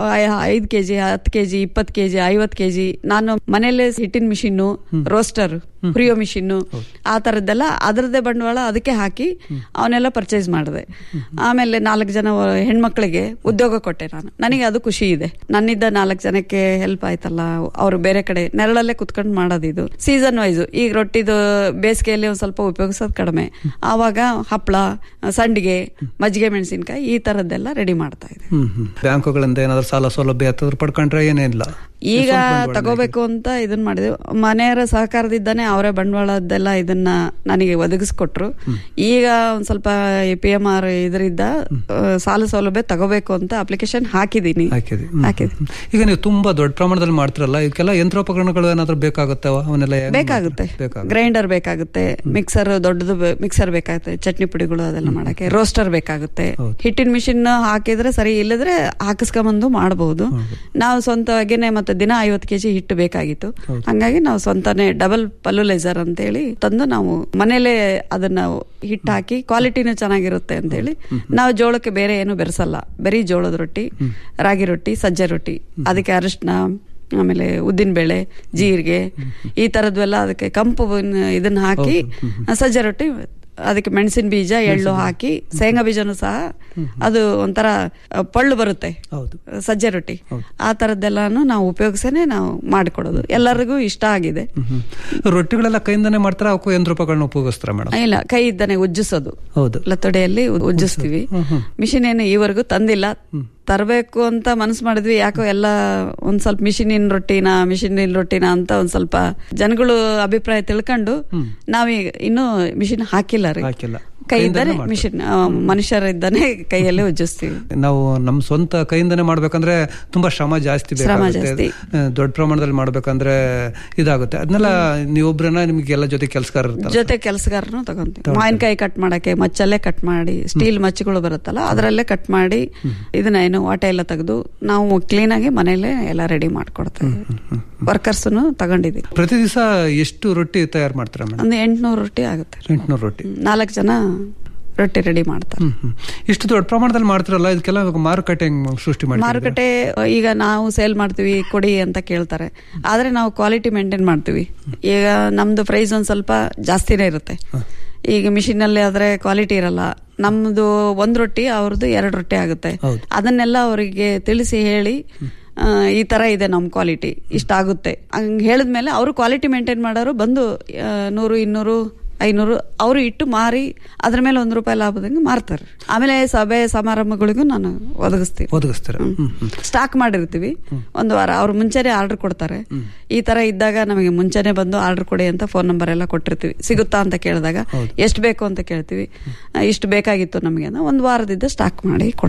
ಐದು ಕೆಜಿ ಹತ್ತು ಕೆಜಿ ಇಪ್ಪತ್ತು ಕೆಜಿ ಐವತ್ತು ಕೆಜಿ ನಾನು ಮನೇಲೆ ಹಿಟ್ಟಿನ ಮಿಷಿನ್ನು ರೋಸ್ಟರ್ ಹುರಿಯೋ ಮಿಷಿನ್ನು ಆ ತರದ್ದೆಲ್ಲ ಅದರದ್ದೇ ಬಂಡವಾಳ ಅದಕ್ಕೆ ಹಾಕಿ ಅವನ್ನೆಲ್ಲ ಪರ್ಚೇಸ್ ಮಾಡಿದೆ ಆಮೇಲೆ ನಾಲ್ಕು ಜನ ಹೆಣ್ಮಕ್ಳಿಗೆ ಉದ್ಯೋಗ ಕೊಟ್ಟೆ ನಾನು ನನಗೆ ಅದು ಖುಷಿ ಇದೆ ನನ್ನಿದ್ದ ನಾಲ್ಕು ಜನಕ್ಕೆ ಹೆಲ್ಪ್ ಆಯ್ತಲ್ಲ ಅವರು ಬೇರೆ ಕಡೆ ನೆರಳಲ್ಲೇ ಕುತ್ಕೊಂಡು ಮಾಡೋದಿದು ಸೀಸನ್ ವೈಸ್ ಈಗ ರೊಟ್ಟಿದು ಬೇಸಿಗೆಯಲ್ಲಿ ಒಂದ್ ಸ್ವಲ್ಪ ಉಪಯೋಗಿಸೋದು ಕಡಿಮೆ ಆವಾಗ ಹಪ್ಪಳ ಸಂಡಿಗೆ ಮಜ್ಜಿಗೆ ಮೆಣಸಿನಕಾಯಿ ಈ ತರದ್ದೆಲ್ಲ ರೆಡಿ ಮಾಡ್ತಾ ಇದೆ ಹ್ಮ್ ಹ್ಮ್ ಬ್ಯಾಂಕುಗಳಿಂದ ಏನಾದ್ರು ಸಾಲ ಸೌಲಭ್ಯ ಅಥವಾ ಪಡ್ಕೊಂಡ್ರೆ ಏನಿಲ್ಲ ಈಗ ತಗೋಬೇಕು ಅಂತ ಇದನ್ನ ಮಾಡಿದ್ವಿ ಮನೆಯವರ ಸಹಕಾರದಿದ್ದಾನೆ ಅವರೇ ಬಂಡವಾಳದ್ದೆಲ್ಲ ಇದನ್ನ ನನಗೆ ಒದಗಿಸ್ಕೊಟ್ರು ಈಗ ಒಂದ್ ಸ್ವಲ್ಪ ಪಿ ಎಂ ಆರ್ ಇದರಿಂದ ಆ, ಸಾಲ ಸೌಲಭ್ಯ ತಗೋಬೇಕು ಅಂತ ಅಪ್ಲಿಕೇಶನ್ ಹಾಕಿದೀನಿ ಹಾಕಿದ್ವಿ ಹ್ಮ್. ಹಾಕಿದ್ವಿ ಈಗ ನೀವು ತುಂಬಾ ದೊಡ್ಡ ಪ್ರಮಾಣದಲ್ಲಿ ಮಾಡ್ತಿರಲ್ಲ ಇವಕ್ಕೆಲ್ಲ ಯಂತ್ರೋಪಕರಣಗಳು ಏನಾದ್ರು ಬೇಕಾಗುತ್ತವ ಅವನ್ನೆಲ್ಲ ಹೆಂಗ್ ಬೇಕಾಗುತ್ತೆ ಬೇಕಾಗುತ್ತೆ ಗ್ರೈಂಡರ್ ಬೇಕಾಗುತ್ತೆ ಮಿಕ್ಸರ್ ದೊಡ್ಡದು ಮಿಕ್ಸರ್ ಬೇಕಾಗುತ್ತೆ ಚಟ್ನಿ ಪುಡಿಗಳು ಅದೆಲ್ಲ ಮಾಡಕ್ಕೆ ರೋಸ್ಟರ್ ಬೇಕಾಗುತ್ತೆ ಹಿಟ್ಟಿನ ಮಿಷಿನ್ ಹಾಕಿದ್ರೆ ಸರಿ ಇಲ್ಲದ್ರೆ ಹಾಕಿಸ್ಕೊಂಬಂದು ಮಾಡಬಹುದು ನಾವು ಸ್ವಂತವಾಗೇನೆ ಮತ್ತೆ ದಿನ ಐವತ್ತು ಕೆಜಿ ಹಿಟ್ಟು ಬೇಕಾಗಿತ್ತು ಹಂಗಾಗಿ ನಾವು ಸ್ವಂತನೇ ಡಬಲ್ ಪಲ್ಯುಲೈಸರ್ ಅಂತ ಹೇಳಿ ತಂದು ನಾವು ಮನೇಲೆ ಅದನ್ನ ಹಿಟ್ಟು ಹಾಕಿ ಕ್ವಾಲಿಟಿನೂ ಚೆನ್ನಾಗಿರುತ್ತೆ ಅಂತ ಹೇಳಿ ನಾವು ಜೋಳಕ್ಕೆ ಬೇರೆ ಏನು ಬೆರೆಸಲ್ಲ ಬರೀ ಜೋಳದ ರೊಟ್ಟಿ ರಾಗಿ ರೊಟ್ಟಿ ಸಜ್ಜೆ ರೊಟ್ಟಿ ಅದಕ್ಕೆ ಅರಿಶಿನ ಆಮೇಲೆ ಉದ್ದಿನ ಬೇಳೆ ಜೀರಿಗೆ ಈ ತರದ್ವೆಲ್ಲ ಅದಕ್ಕೆ ಕಂಪು ಬನ್- ಇದನ್ನ ಹಾಕಿ ಸಜ್ಜೆ ರೊಟ್ಟಿ ಅದಕ್ಕೆ ಮೆಣಸಿನ ಬೀಜ ಎಳ್ಳು ಹಾಕಿ ಶೇಂಗಾ ಬೀಜನೂ ಸಹ ಅದು ಒಂಥರ ಅ, ಪಳ್ಳು ಬರುತ್ತೆ ಹೌದು ಸಜ್ಜೆ ರೊಟ್ಟಿ ಆ ತರದ್ದೆಲ್ಲಾನು ನಾವು ಉಪಯೋಗಿಸೇನೆ ನಾವು ಮಾಡಿಕೊಡೋದು ಎಲ್ಲರಿಗೂ ಇಷ್ಟ ಆಗಿದೆ ಹ್ಮ್. ರೊಟ್ಟಿಗಳೆಲ್ಲ ಕೈಯಿಂದಾನೆ ಮಾಡ್ತಾರ ಅವಕ್ಕೂ ಯಂತ್ರೋಪಕರಣ ಉಪಯೋಗಿಸ್ತಾರ ಮೇಡಮ್ ಇಲ್ಲ ಕೈ ಇದ್ದಾನೆ ಉಜ್ಜಿಸೋದು ಹೌದು ಲತ್ತೊಡೆಯಲ್ಲಿ ಉ- ಉಜ್ಜಿಸ್ತೀವಿ ಮಿಷಿನ್ ಏನು ಈವರೆಗೂ ತಂದಿಲ್ಲ ತರಬೇಕು ಅಂತ ಮನಸ್ಸು ಮಾಡಿದ್ವಿ ಯಾಕೋ ಎಲ್ಲ ಒಂದ್ ಸ್ವಲ್ಪ ಮಿಷಿನಿನ ರೊಟ್ಟಿನ ಮಿಷಿನಿನ ರೊಟ್ಟಿನ ಅಂತ ಒಂದ್ ಸ್ವಲ್ಪ ಜನಗಳು ಅಭಿಪ್ರಾಯ ತಿಳ್ಕೊಂಡು ನಾವೀಗ ಇನ್ನೂ ಮಿಷಿನ್ ಹಾಕಿಲ್ಲ ರೀ ಹಾಕಿಲ್ಲ ಕೈ ಇದ್ದಾನೆ ಮಿಷಿನ್ ಮನುಷ್ಯರಿದ್ದಾನೆ ಕೈಯಲ್ಲೇ ಉಜ್ಜಿಸ್ತೀವಿ ನಾವು ನಮ್ಮ ಸ್ವಂತ ಕೈಯಿಂದನೇ ಮಾಡ್ಬೇಕಂದ್ರೆ ತುಂಬಾ ಶ್ರಮ ಜಾಸ್ತಿ ಶ್ರಮ ಬೇಕಾಗುತ್ತೆ ಜಾಸ್ತಿ. ಆ, ದೊಡ್ಡ ಪ್ರಮಾಣದಲ್ಲಿ ಮಾಡ್ಬೇಕಂದ್ರೆ ಇದಾಗುತ್ತೆ ಅದನ್ನೆಲ್ಲ ನೀವೊಬ್ರನ್ನ ನಿಮ್ಗೆ ಎಲ್ಲ ಜೊತೆ ಕೆಲಸಗಾರ ಇರ್ತಾರೆ ಜೊತೆ ಕೆಲಸಗಾರನು ತಗೊಂತೀವಿ ಮಾವಿನಕಾಯಿ ಕಟ್ ಮಾಡಕ್ಕೆ ಮಚ್ಚಲ್ಲೇ ಕಟ್ ಮಾಡಿ ಸ್ಟೀಲ್ ಮಚ್ಚಗಳು ಬರುತ್ತಲ್ಲ ಅದರಲ್ಲೇ ಕಟ್ ಮಾಡಿ ಇದನ್ನ ಏನು ವಾಟೆ ಎಲ್ಲ ತೆಗೆದು ನಾವು ಕ್ಲೀನ್ ಆಗಿ ಮನೇಲೆ ಎಲ್ಲ ರೆಡಿ ಮಾಡ್ಕೊಡ್ತೇವೆ ವರ್ಕರ್ಸ್ ತಗೊಂಡಿದ್ದೀವಿ ಪ್ರತಿ ದಿವಸ ಎಷ್ಟು ರೊಟ್ಟಿ ತಯಾರು ಮಾಡ್ತಾರೆ ಮೇಡಮ್ ಒಂದು ಎಂಟ್ನೂರು ರೊಟ್ಟಿ ಆಗುತ್ತೆ ಎಂಟ್ನೂರು ರೊಟ್ಟಿ ನಾಲ್ಕು ಜನ ರೊಟ್ಟಿ ರೆಡಿ ಮಾಡ್ತಾರೆ ಹ್ಮ್, ಹ್ಮ್. ಇಷ್ಟು ದೊಡ್ಡ ಪ್ರಮಾಣದಲ್ಲಿ ಮಾಡ್ತಿರಲ್ಲ ಇದಕ್ಕೆಲ್ಲ ಇವಾಗ ಮಾರುಕಟ್ಟೆ ಹೆಂಗ್ ಸೃಷ್ಟಿ ಮಾಡಿ ಮಾರುಕಟ್ಟೆ ಈಗ ನಾವು ಸೇಲ್ ಮಾಡ್ತೀವಿ ಕೊಡಿ ಅಂತ ಕೇಳ್ತಾರೆ ಆದ್ರೆ ನಾವು ಕ್ವಾಲಿಟಿ ಮೇಂಟೈನ್ ಮಾಡ್ತೀವಿ ಈಗ ನಮ್ದು ಪ್ರೈಸ್ ಒಂದ್ ಸ್ವಲ್ಪ ಜಾಸ್ತಿನೇ ಇರುತ್ತೆ ಈಗ ಮಿಷಿನ್ ಅಲ್ಲಿ ಆದ್ರೆ ಕ್ವಾಲಿಟಿ ಇರಲ್ಲ ನಮ್ದು ಒಂದ್ ರೊಟ್ಟಿ ಅವ್ರದ್ದು ಎರಡು ರೊಟ್ಟಿ ಆಗುತ್ತೆ ಅದನ್ನೆಲ್ಲ ಅವರಿಗೆ ತಿಳಿಸಿ ಹೇಳಿ ಆ, ಈ ತರ ಇದೆ ನಮ್ ಕ್ವಾಲಿಟಿ ಇಷ್ಟ ಆಗುತ್ತೆ ಹಂಗ್ ಹೇಳಿದ್ಮೇಲೆ ಅವರು ಕ್ವಾಲಿಟಿ ಮೇಂಟೈನ್ ಮಾಡೋರು ಬಂದು ಆ, ನೂರು ಇನ್ನೂರು ಐನೂರು ಅವರು ಇಟ್ಟು ಮಾರಿ ಅದ್ರ ಮೇಲೆ ಒಂದ್ ರೂಪಾಯಿ ಲಾಭದಂಗೆ ಮಾರ್ತಾರೆ ಆಮೇಲೆ ಸಭೆ ಸಮಾರಂಭಗಳಿಗೂ ನಾನು ಒದಗಿಸ್ತೀನಿ ಒದಗಿಸ್ತಾರೆ ಹ್ಮ್, ಹ್ಮ್. ಸ್ಟಾಕ್ ಮಾಡಿರ್ತೀವಿ ಒಂದು ವಾರ ಅವ್ರು ಮುಂಚೆನೆ ಆರ್ಡರ್ ಕೊಡ್ತಾರೆ ಈ ತರ ಇದ್ದಾಗ ನಮಗೆ ಮುಂಚೆನೆ ಬಂದು ಆರ್ಡರ್ ಕೊಡಿ ಅಂತ ಫೋನ್ ನಂಬರ್ ಎಲ್ಲ ಕೊಟ್ಟಿರ್ತೀವಿ ಸಿಗುತ್ತಾ ಅಂತ ಕೇಳಿದಾಗ ಎಷ್ಟು ಬೇಕು ಅಂತ ಕೇಳ್ತೀವಿ ಆ, ಇಷ್ಟು ಬೇಕಾಗಿತ್ತು ನಮಗೆ ಅಂತ ಒಂದು ವಾರದಿಂದ ಸ್ಟಾಕ್ ಮಾಡಿ ಕೊಡ್ತೀವಿ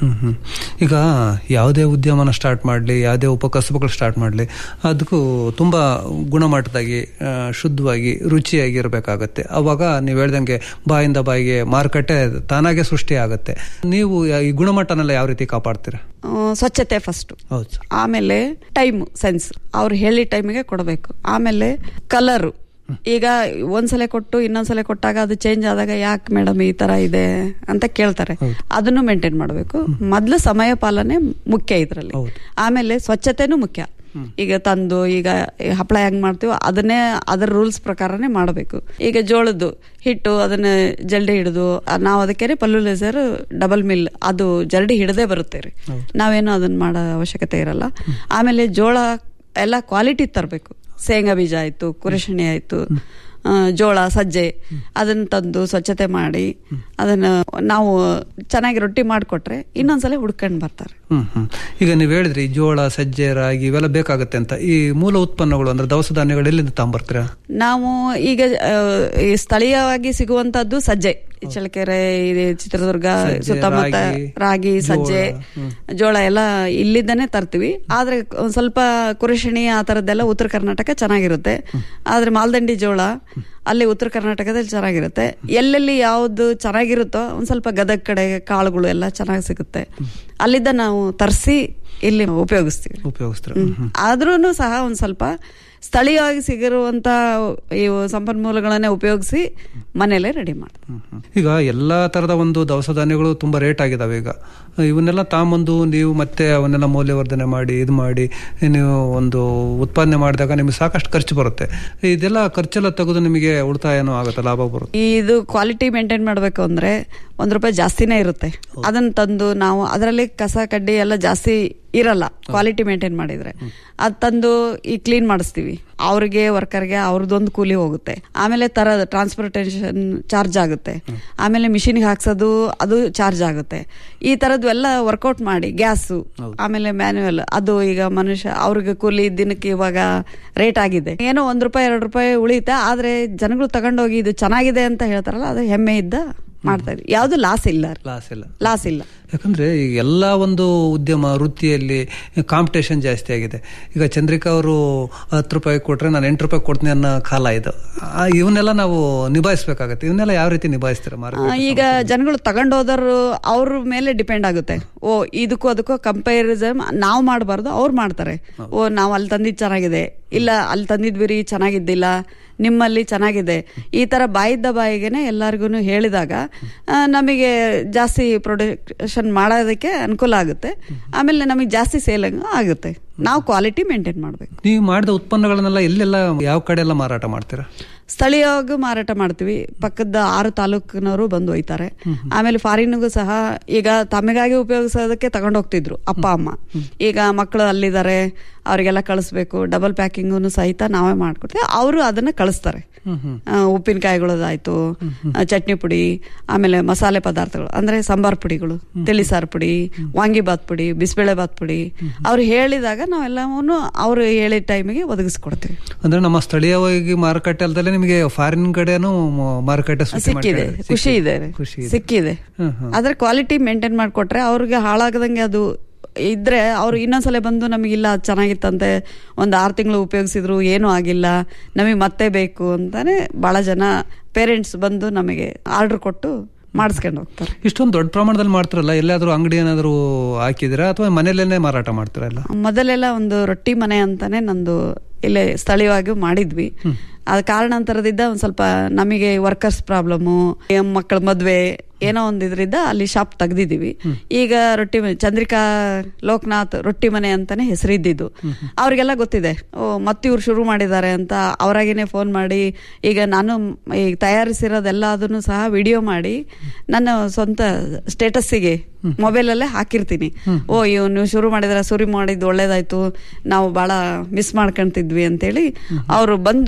ಹ್ಮ್ ಹ್ಮ್. ಈಗ ಯಾವುದೇ ಉದ್ಯಮನ ಸ್ಟಾರ್ಟ್ ಮಾಡಲಿ ಯಾವುದೇ ಉಪಕಸಬುಗಳು ಸ್ಟಾರ್ಟ್ ಮಾಡಲಿ ಅದಕ್ಕೂ ತುಂಬಾ ಗುಣಮಟ್ಟದಾಗಿ ಆ, ಶುದ್ಧವಾಗಿ ರುಚಿಯಾಗಿ ಇರಬೇಕಾಗತ್ತೆ ಅವಾಗ ನೀವು ಹೇಳ್ದಂಗೆ ಬಾಯಿಂದ ಬಾಯಿಗೆ ಮಾರುಕಟ್ಟೆ ತಾನಾಗೆ ಸೃಷ್ಟಿ ಆಗುತ್ತೆ ನೀವು ಈ ಗುಣಮಟ್ಟನೆಲ್ಲ ಯಾವ ರೀತಿ ಕಾಪಾಡ್ತೀರಾ ಆ, ಸ್ವಚ್ಛತೆ ಫಸ್ಟ್ ಹೌದು ಆಮೇಲೆ ಟೈಮ್ ಸೆನ್ಸ್ ಅವ್ರು ಹೇಳಿ ಟೈಮಿಗೆ ಕೊಡಬೇಕು ಆಮೇಲೆ ಕಲರು ಈಗ ಒಂದ್ಸಲ ಕೊಟ್ಟು ಇನ್ನೊಂದ್ಸಲ ಕೊಟ್ಟಾಗ ಅದು ಚೇಂಜ್ ಆದಾಗ ಯಾಕೆ ಮೇಡಮ್ ಈ ತರ ಇದೆ ಅಂತ ಕೇಳ್ತಾರೆ ಅದನ್ನು ಮೇಂಟೈನ್ ಮಾಡಬೇಕು ಮೊದ್ಲು ಸಮಯ ಪಾಲನೆ ಮುಖ್ಯ ಇದ್ರಲ್ಲಿ ಆಮೇಲೆ ಸ್ವಚ್ಛತೆನೂ ಮುಖ್ಯ ಈಗ ತಂದು ಈಗ ಹಪ್ಪಳ ಹೆಂಗ್ ಮಾಡ್ತೀವೋ ಅದನ್ನೇ ಅದರ ರೂಲ್ಸ್ ಪ್ರಕಾರನೇ ಮಾಡಬೇಕು ಈಗ ಜೋಳದ್ದು ಹಿಟ್ಟು ಅದನ್ನ ಜಲ್ಡಿ ಹಿಡಿದು ನಾವು ಅದಕ್ಕೆ ಪಲ್ಲು ಲೇಸರ್ ಡಬಲ್ ಮಿಲ್ ಅದು ಜಲ್ಡಿ ಹಿಡದೆ ಬರುತ್ತೆ ರೀ ನಾವೇನು ಅದನ್ನ ಮಾಡೋ ಅವಶ್ಯಕತೆ ಇರಲ್ಲ ಆಮೇಲೆ ಜೋಳ ಎಲ್ಲ ಕ್ವಾಲಿಟಿ ತರಬೇಕು ಶೇಂಗಾ ಬೀಜ ಆಯ್ತು ಕುರಶಣಿ ಆಯ್ತು ಆ, ಜೋಳ ಸಜ್ಜೆ ಅದನ್ನ ತಂದು ಸ್ವಚ್ಛತೆ ಮಾಡಿ ಅದನ್ನ ನಾವು ಚೆನ್ನಾಗಿ ರೊಟ್ಟಿ ಮಾಡಿಕೊಟ್ರೆ ಇನ್ನೊಂದ್ಸಲ ಹುಡ್ಕೊಂಡ್ ಬರ್ತಾರೆ ಹ್ಮ್ ಹ್ಮ್ ಈಗ ನೀವು ಹೇಳಿದ್ರಿ ಜೋಳ ಸಜ್ಜೆ ರಾಗಿ ಇವೆಲ್ಲ ಬೇಕಾಗುತ್ತೆ ಅಂತ ಈ ಮೂಲ ಉತ್ಪನ್ನಗಳು ಅಂದ್ರೆ ದವಸ ಧಾನ್ಯಗಳು ಎಲ್ಲಿಂದ ತಗೊಂಬರ್ತೀರಾ ನಾವು ಈಗ ಆ, ಈ ಸ್ಥಳೀಯವಾಗಿ ಸಿಗುವಂತದ್ದು ಸಜ್ಜೆ ಈ ಚಳ್ಳಕೆರೆ ಇದೆ ಚಿತ್ರದುರ್ಗ ಸಜ್ಜೆ, ಸುತ್ತಮುತ್ತ ರಾಗಿ, ರಾಗಿ ಸಜ್ಜೆ ಜೋಳ ಎಲ್ಲ ಇಲ್ಲಿಂದನೇ ತರ್ತೀವಿ ಆದ್ರೆ ಒಂದ್ ಸ್ವಲ್ಪ ಕುರಶಿಣಿ ಆ ತರದ್ದೆಲ್ಲ ಉತ್ತರ ಕರ್ನಾಟಕ ಚೆನ್ನಾಗಿರುತ್ತೆ ಆದ್ರೆ ಮಾಲ್ದಂಡಿ ಜೋಳ ಅಲ್ಲಿ ಉತ್ತರ ಕರ್ನಾಟಕದಲ್ಲಿ ಚೆನ್ನಾಗಿರುತ್ತೆ ಎಲ್ಲೆಲ್ಲಿ ಯಾವ್ದು ಚೆನ್ನಾಗಿರುತ್ತೋ ಒಂದ್ ಸ್ವಲ್ಪ ಗದಗ ಕಡೆ ಕಾಳುಗಳು ಎಲ್ಲ ಚೆನ್ನಾಗಿ ಸಿಗುತ್ತೆ ಅಲ್ಲಿದ್ದ ನಾವು ತರಿಸಿ ಇಲ್ಲಿ ಉಪಯೋಗಿಸ್ತೀವಿ ಉಪಯೋಗಿಸ್ತೀರಾ ಆದ್ರೂ ಸಹ ಒಂದ್ ಸ್ವಲ್ಪ ಸ್ಥಳೀಯವಾಗಿ ಸಿಗಿರುವಂತ ಇವು ಸಂಪನ್ಮೂಲಗಳನ್ನೇ ಉಪಯೋಗಿಸಿ ಮನೇಲೆ ರೆಡಿ ಮಾಡ್ತೀವಿ ಈಗ ಎಲ್ಲಾ ತರದ ಒಂದು ದವಸ ಧಾನ್ಯಗಳು ತುಂಬಾ ರೇಟ್ ಆಗಿದಾವೆ ಈಗ ಇವನ್ನೆಲ್ಲ ತಾಂಬಂದು ನೀವು ಮತ್ತೆ ಅವನ್ನೆಲ್ಲ ಮೌಲ್ಯವರ್ಧನೆ ಮಾಡಿ ಇದು ಮಾಡಿ ನೀವು ಒಂದು ಉತ್ಪಾದನೆ ಮಾಡಿದಾಗ ನಿಮಗೆ ಸಾಕಷ್ಟು ಖರ್ಚು ಬರುತ್ತೆ ಇದೆಲ್ಲ ಖರ್ಚೆಲ್ಲ ತೆಗೆದು ನಿಮಗೆ ಉಳಿತಾಯನೂ ಆಗುತ್ತೆ ಲಾಭ ಬರುತ್ತೆ ಇದು ಕ್ವಾಲಿಟಿ ಮೇಂಟೈನ್ ಮಾಡಬೇಕು ಅಂದ್ರೆ ಒಂದ್ ರೂಪಾಯಿ ಜಾಸ್ತಿನೇ ಇರುತ್ತೆ ಅದನ್ನ ತಂದು ನಾವು ಅದರಲ್ಲಿ ಕಸ ಕಡ್ಡಿ ಎಲ್ಲ ಜಾಸ್ತಿ ಇರಲ್ಲ ಕ್ವಾಲಿಟಿ ಮೇಂಟೈನ್ ಮಾಡಿದ್ರೆ ಅದ್ ತಂದು ಈ ಕ್ಲೀನ್ ಮಾಡಿಸ್ತೀವಿ ಅವ್ರಿಗೆ ವರ್ಕರ್ಗೆ ಅವ್ರದ್ದೊಂದು ಕೂಲಿ ಹೋಗುತ್ತೆ ಆಮೇಲೆ ತರ ಟ್ರಾನ್ಸ್ಪೋರ್ಟೇಷನ್ ಚಾರ್ಜ್ ಆಗುತ್ತೆ ಆಮೇಲೆ ಮಿಷಿನ್ಗೆ ಹಾಕ್ಸೋದು ಅದು ಚಾರ್ಜ್ ಆಗುತ್ತೆ ಈ ತರದ್ದು ಎಲ್ಲ ವರ್ಕೌಟ್ ಮಾಡಿ ಗ್ಯಾಸು ಆಮೇಲೆ ಮ್ಯಾನ್ಯುವಲ್ ಅದು ಈಗ ಮನುಷ್ಯ ಅವ್ರಿಗೆ ಕೂಲಿ ದಿನಕ್ಕೆ ಇವಾಗ ರೇಟ್ ಆಗಿದೆ ಏನೋ ಒಂದ್ ರೂಪಾಯಿ ಎರಡು ರೂಪಾಯಿ ಉಳಿಯುತ್ತೆ ಆದ್ರೆ ಜನಗಳು ತಗೊಂಡೋಗಿ ಇದು ಚೆನ್ನಾಗಿದೆ ಅಂತ ಹೇಳ್ತಾರಲ್ಲ ಅದು ಹೆಮ್ಮೆ ಇದ್ದ ಮಾಡ್ತಾ ಇದ್ವಿ ಯಾವ್ದು ಲಾಸ್ ಇಲ್ಲ ಲಾಸ್ ಇಲ್ಲ ಲಾಸ್ ಇಲ್ಲ ಯಾಕಂದ್ರೆ ಈಗ ಎಲ್ಲ ಒಂದು ಉದ್ಯಮ ವೃತ್ತಿಯಲ್ಲಿ ಕಾಂಪಿಟೇಷನ್ ಜಾಸ್ತಿ ಆಗಿದೆ ಈಗ ಚಂದ್ರಿಕಾ ಅವರು ಹತ್ತು ರೂಪಾಯಿ ಕೊಟ್ರೆ ನಾನು ಎಂಟು ರೂಪಾಯಿ ಕೊಡ್ತೀನಿ ಅನ್ನೋ ಕಾಲ ಇದು ಆ, ಇವನ್ನೆಲ್ಲ ನಾವು ನಿಭಾಯಿಸ್ಬೇಕಾಗತ್ತೆ ಇವನ್ನೆಲ್ಲ ಯಾವ ರೀತಿ ನಿಭಾಯಿಸ್ತೀರಾ ಮಾರ ಆ, ಈಗ ಜನಗಳು ತಗೊಂಡೋದವ್ರು ಅವ್ರ ಮೇಲೆ ಡಿಪೆಂಡ್ ಆಗುತ್ತೆ ಓ ಇದಕ್ಕೂ ಅದಕ್ಕೂ ಕಂಪ್ಯಾರಿಸನ್ ನಾವು ಮಾಡಬಾರ್ದು ಅವ್ರು ಮಾಡ್ತಾರೆ ಓ ನಾವು ಅಲ್ಲಿ ತಂದಿದ್ದು ಚೆನ್ನಾಗಿದೆ ಇಲ್ಲ ಅಲ್ಲಿ ತಂದಿದ್ವಿ ರೀ ಚೆನ್ನಾಗಿದ್ದಿಲ್ಲ ನಿಮ್ಮಲ್ಲಿ ಚೆನ್ನಾಗಿದೆ ಈ ತರ ಬಾಯಿದ್ದ ಬಾಯಿಗೆನೆ ಎಲ್ಲಾರ್ಗು ಹೇಳಿದಾಗ ಆ, ನಮಗೆ ಜಾಸ್ತಿ ಪ್ರೊಡಕ್ಷನ್ ಮಾಡೋದಕ್ಕೆ ಅನುಕೂಲ ಆಗುತ್ತೆ ಆಮೇಲೆ ನಮಗೆ ಜಾಸ್ತಿ ಸೇಲ್ ಆಗುತ್ತೆ ನಾವು ಕ್ವಾಲಿಟಿ ಮೇಂಟೈನ್ ಮಾಡಬೇಕು ನೀವು ಮಾಡಿದ ಉತ್ಪನ್ನಗಳನ್ನೆಲ್ಲ ಎಲ್ಲೆಲ್ಲ ಯಾವ ಕಡೆ ಎಲ್ಲ ಮಾರಾಟ ಮಾಡ್ತೀರಾ ಸ್ಥಳೀಯವಾಗಿ ಮಾರಾಟ ಮಾಡ್ತೀವಿ ಪಕ್ಕದ ಆರು ತಾಲೂಕಿನವರು ಬಂದು ಒಯ್ತಾರೆ ಆಮೇಲೆ ಫಾರಿನ್ಗೂ ಸಹ ಈಗ ತಮಗಾಗಿ ಉಪಯೋಗಿಸೋದಕ್ಕೆ ತಗೊಂಡು ಹೋಗ್ತಿದ್ರು ಅಪ್ಪ ಅಮ್ಮ ಈಗ ಮಕ್ಕಳು ಅಲ್ಲಿದ್ದಾರೆ ಅವರಿಗೆಲ್ಲ ಕಳಿಸ್ಬೇಕು ಡಬಲ್ ಪ್ಯಾಕಿಂಗು ಸಹಿತ ನಾವೇ ಮಾಡ್ಕೊಡ್ತೀವಿ ಅವರು ಅದನ್ನ ಕಳಿಸ್ತಾರೆ ಆ, ಉಪ್ಪಿನಕಾಯಿಗಳದಾಯ್ತು ಆ, ಚಟ್ನಿ ಪುಡಿ ಆಮೇಲೆ ಮಸಾಲೆ ಪದಾರ್ಥಗಳು ಅಂದ್ರೆ ಸಾಂಬಾರ್ ಪುಡಿಗಳು ತಿಳಿಸಾರು ಪುಡಿ ವಾಂಗಿಬಾತ್ ಪುಡಿ ಬಿಸಿಬೇಳೆ ಬಾತ್ ಪುಡಿ ಅವ್ರು ಹೇಳಿದಾಗ ನಾವೆಲ್ಲವನ್ನೂ ಅವ್ರು ಹೇಳಿದ ಟೈಮಿಗೆ ಒದಗಿಸ್ಕೊಡ್ತೀವಿ ಅಂದ್ರೆ ನಮ್ಮ ಸ್ಥಳೀಯವಾಗಿ ಮಾರುಕಟ್ಟೆ ಅಲ್ದಲ್ಲೇ ನಿಮಗೆ ಫಾರಿನ್ ಕಡೆನೂ ಮ- ಮಾರುಕಟ್ಟೆ ಸೃಷ್ಟಿ ಸಿಕ್ಕಿದೆ ಮಾಡ್ಕೊಂಡಿದೆ. ಖುಷಿ ಇದೆ ಖುಷಿ ಇದೆ. ಸಿಕ್ಕಿದೆ ಹ್ಮ್, ಹ್ಮ್. ಅದ್ರ ಕ್ವಾಲಿಟಿ ಮೇಂಟೈನ್ ಮಾಡ್ಕೊಟ್ರೆ ಅವ್ರಿಗೆ ಹಾಳಾಗದಂಗೆ ಅದು ಇದ್ರೆ ಅವ್ರು ಇನ್ನೊಂದ್ಸಲ ಬಂದು ನಮಗಿಲ್ಲ ಅದು ಚೆನ್ನಾಗಿತ್ತಂತೆ ಒಂದು ಆರು ತಿಂಗಳು ಉಪಯೋಗಿಸಿದ್ರು ಏನೂ ಆಗಿಲ್ಲ ನಮಗೆ ಮತ್ತೆ ಬೇಕು ಅಂತಾನೆ ಬಹಳ ಜನ ಪೇರೆಂಟ್ಸ್ ಬಂದು ನಮಗೆ ಆರ್ಡರ್ ಕೊಟ್ಟು ಮಾಡಿಸ್ಕೊಂಡು ಹೋಗ್ತಾರೆ ಇಷ್ಟೊಂದು ದೊಡ್ಡ ಪ್ರಮಾಣದಲ್ಲಿ ಮಾಡ್ತಾರಲ್ಲ ಎಲ್ಲಾದ್ರೂ ಅಂಗಡಿ ಏನಾದ್ರು ಹಾಕಿದಿರಾ ಅಥವಾ ಮನೇಲೇನೆ ಮಾರಾಟ ಮಾಡ್ತೀರಾ ಎಲ್ಲ ಮೊದಲೆಲ್ಲ ಒಂದು ರೊಟ್ಟಿ ಮನೆ ಅಂತಾನೆ ನಂದು ಇಲ್ಲೇ ಸ್ಥಳೀಯವಾಗಿ ಮಾಡಿದ್ವಿ ಅದ ಕಾರಣಾಂತರದಿಂದ ಒಂದ್ ಸ್ವಲ್ಪ ನಮಗೆ ವರ್ಕರ್ಸ್ ಪ್ರಾಬ್ಲಮ್ಮು ಮಕ್ಕಳ ಮದ್ವೆ ಏನೋ ಒಂದ್ ಇದ್ರಿಂದ ಅಲ್ಲಿ ಶಾಪ್ ತೆಗ್ದಿದೀವಿ ಈಗ ರೊಟ್ಟಿ ಮನೆ ಚಂದ್ರಿಕಾ ಲೋಕನಾಥ್ ರೊಟ್ಟಿ ಮನೆ ಅಂತಾನೆ ಹೆಸರಿದ್ದಿದ್ದು ಅವ್ರಿಗೆಲ್ಲ ಗೊತ್ತಿದೆ ಓ ಮತ್ತೆ ಇವ್ರು ಶುರು ಮಾಡಿದ್ದಾರೆ ಅಂತ ಅವರಾಗೇನೆ ಫೋನ್ ಮಾಡಿ ಈಗ ನಾನು ಈಗ ತಯಾರಿಸಿರೋದೆಲ್ಲ ಅದನ್ನು ಸಹ ವಿಡಿಯೋ ಮಾಡಿ ನನ್ನ ಸ್ವಂತ ಸ್ಟೇಟಸ್ಸಿಗೆ ಮೊಬೈಲ್ ಅಲ್ಲೇ ಹಾಕಿರ್ತೀನಿ ಓ ಇವ್ ನೀವು ಶುರು ಮಾಡಿದ್ರೆ ಶುರು ಮಾಡಿದ್ದು ಒಳ್ಳೇದಾಯ್ತು ನಾವು ಬಹಳ ಮಿಸ್ ಮಾಡ್ಕೊಂತಿದ್ವಿ ಅಂತೇಳಿ ಅವರು ಬಂದು ಮತ್ತೆ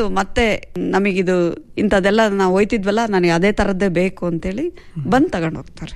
ನಮಗಿದು ಇಂಥದ್ದೆಲ್ಲ ನಾವು ಒಯ್ತಿದ್ವಲ್ಲ ನನಗೆ ಅದೇ ತರದ್ದೇ ಬೇಕು ಅಂತೇಳಿ ಬಂದ್ ತಗೊಂಡ್ ಹೋಗ್ತಾರೆ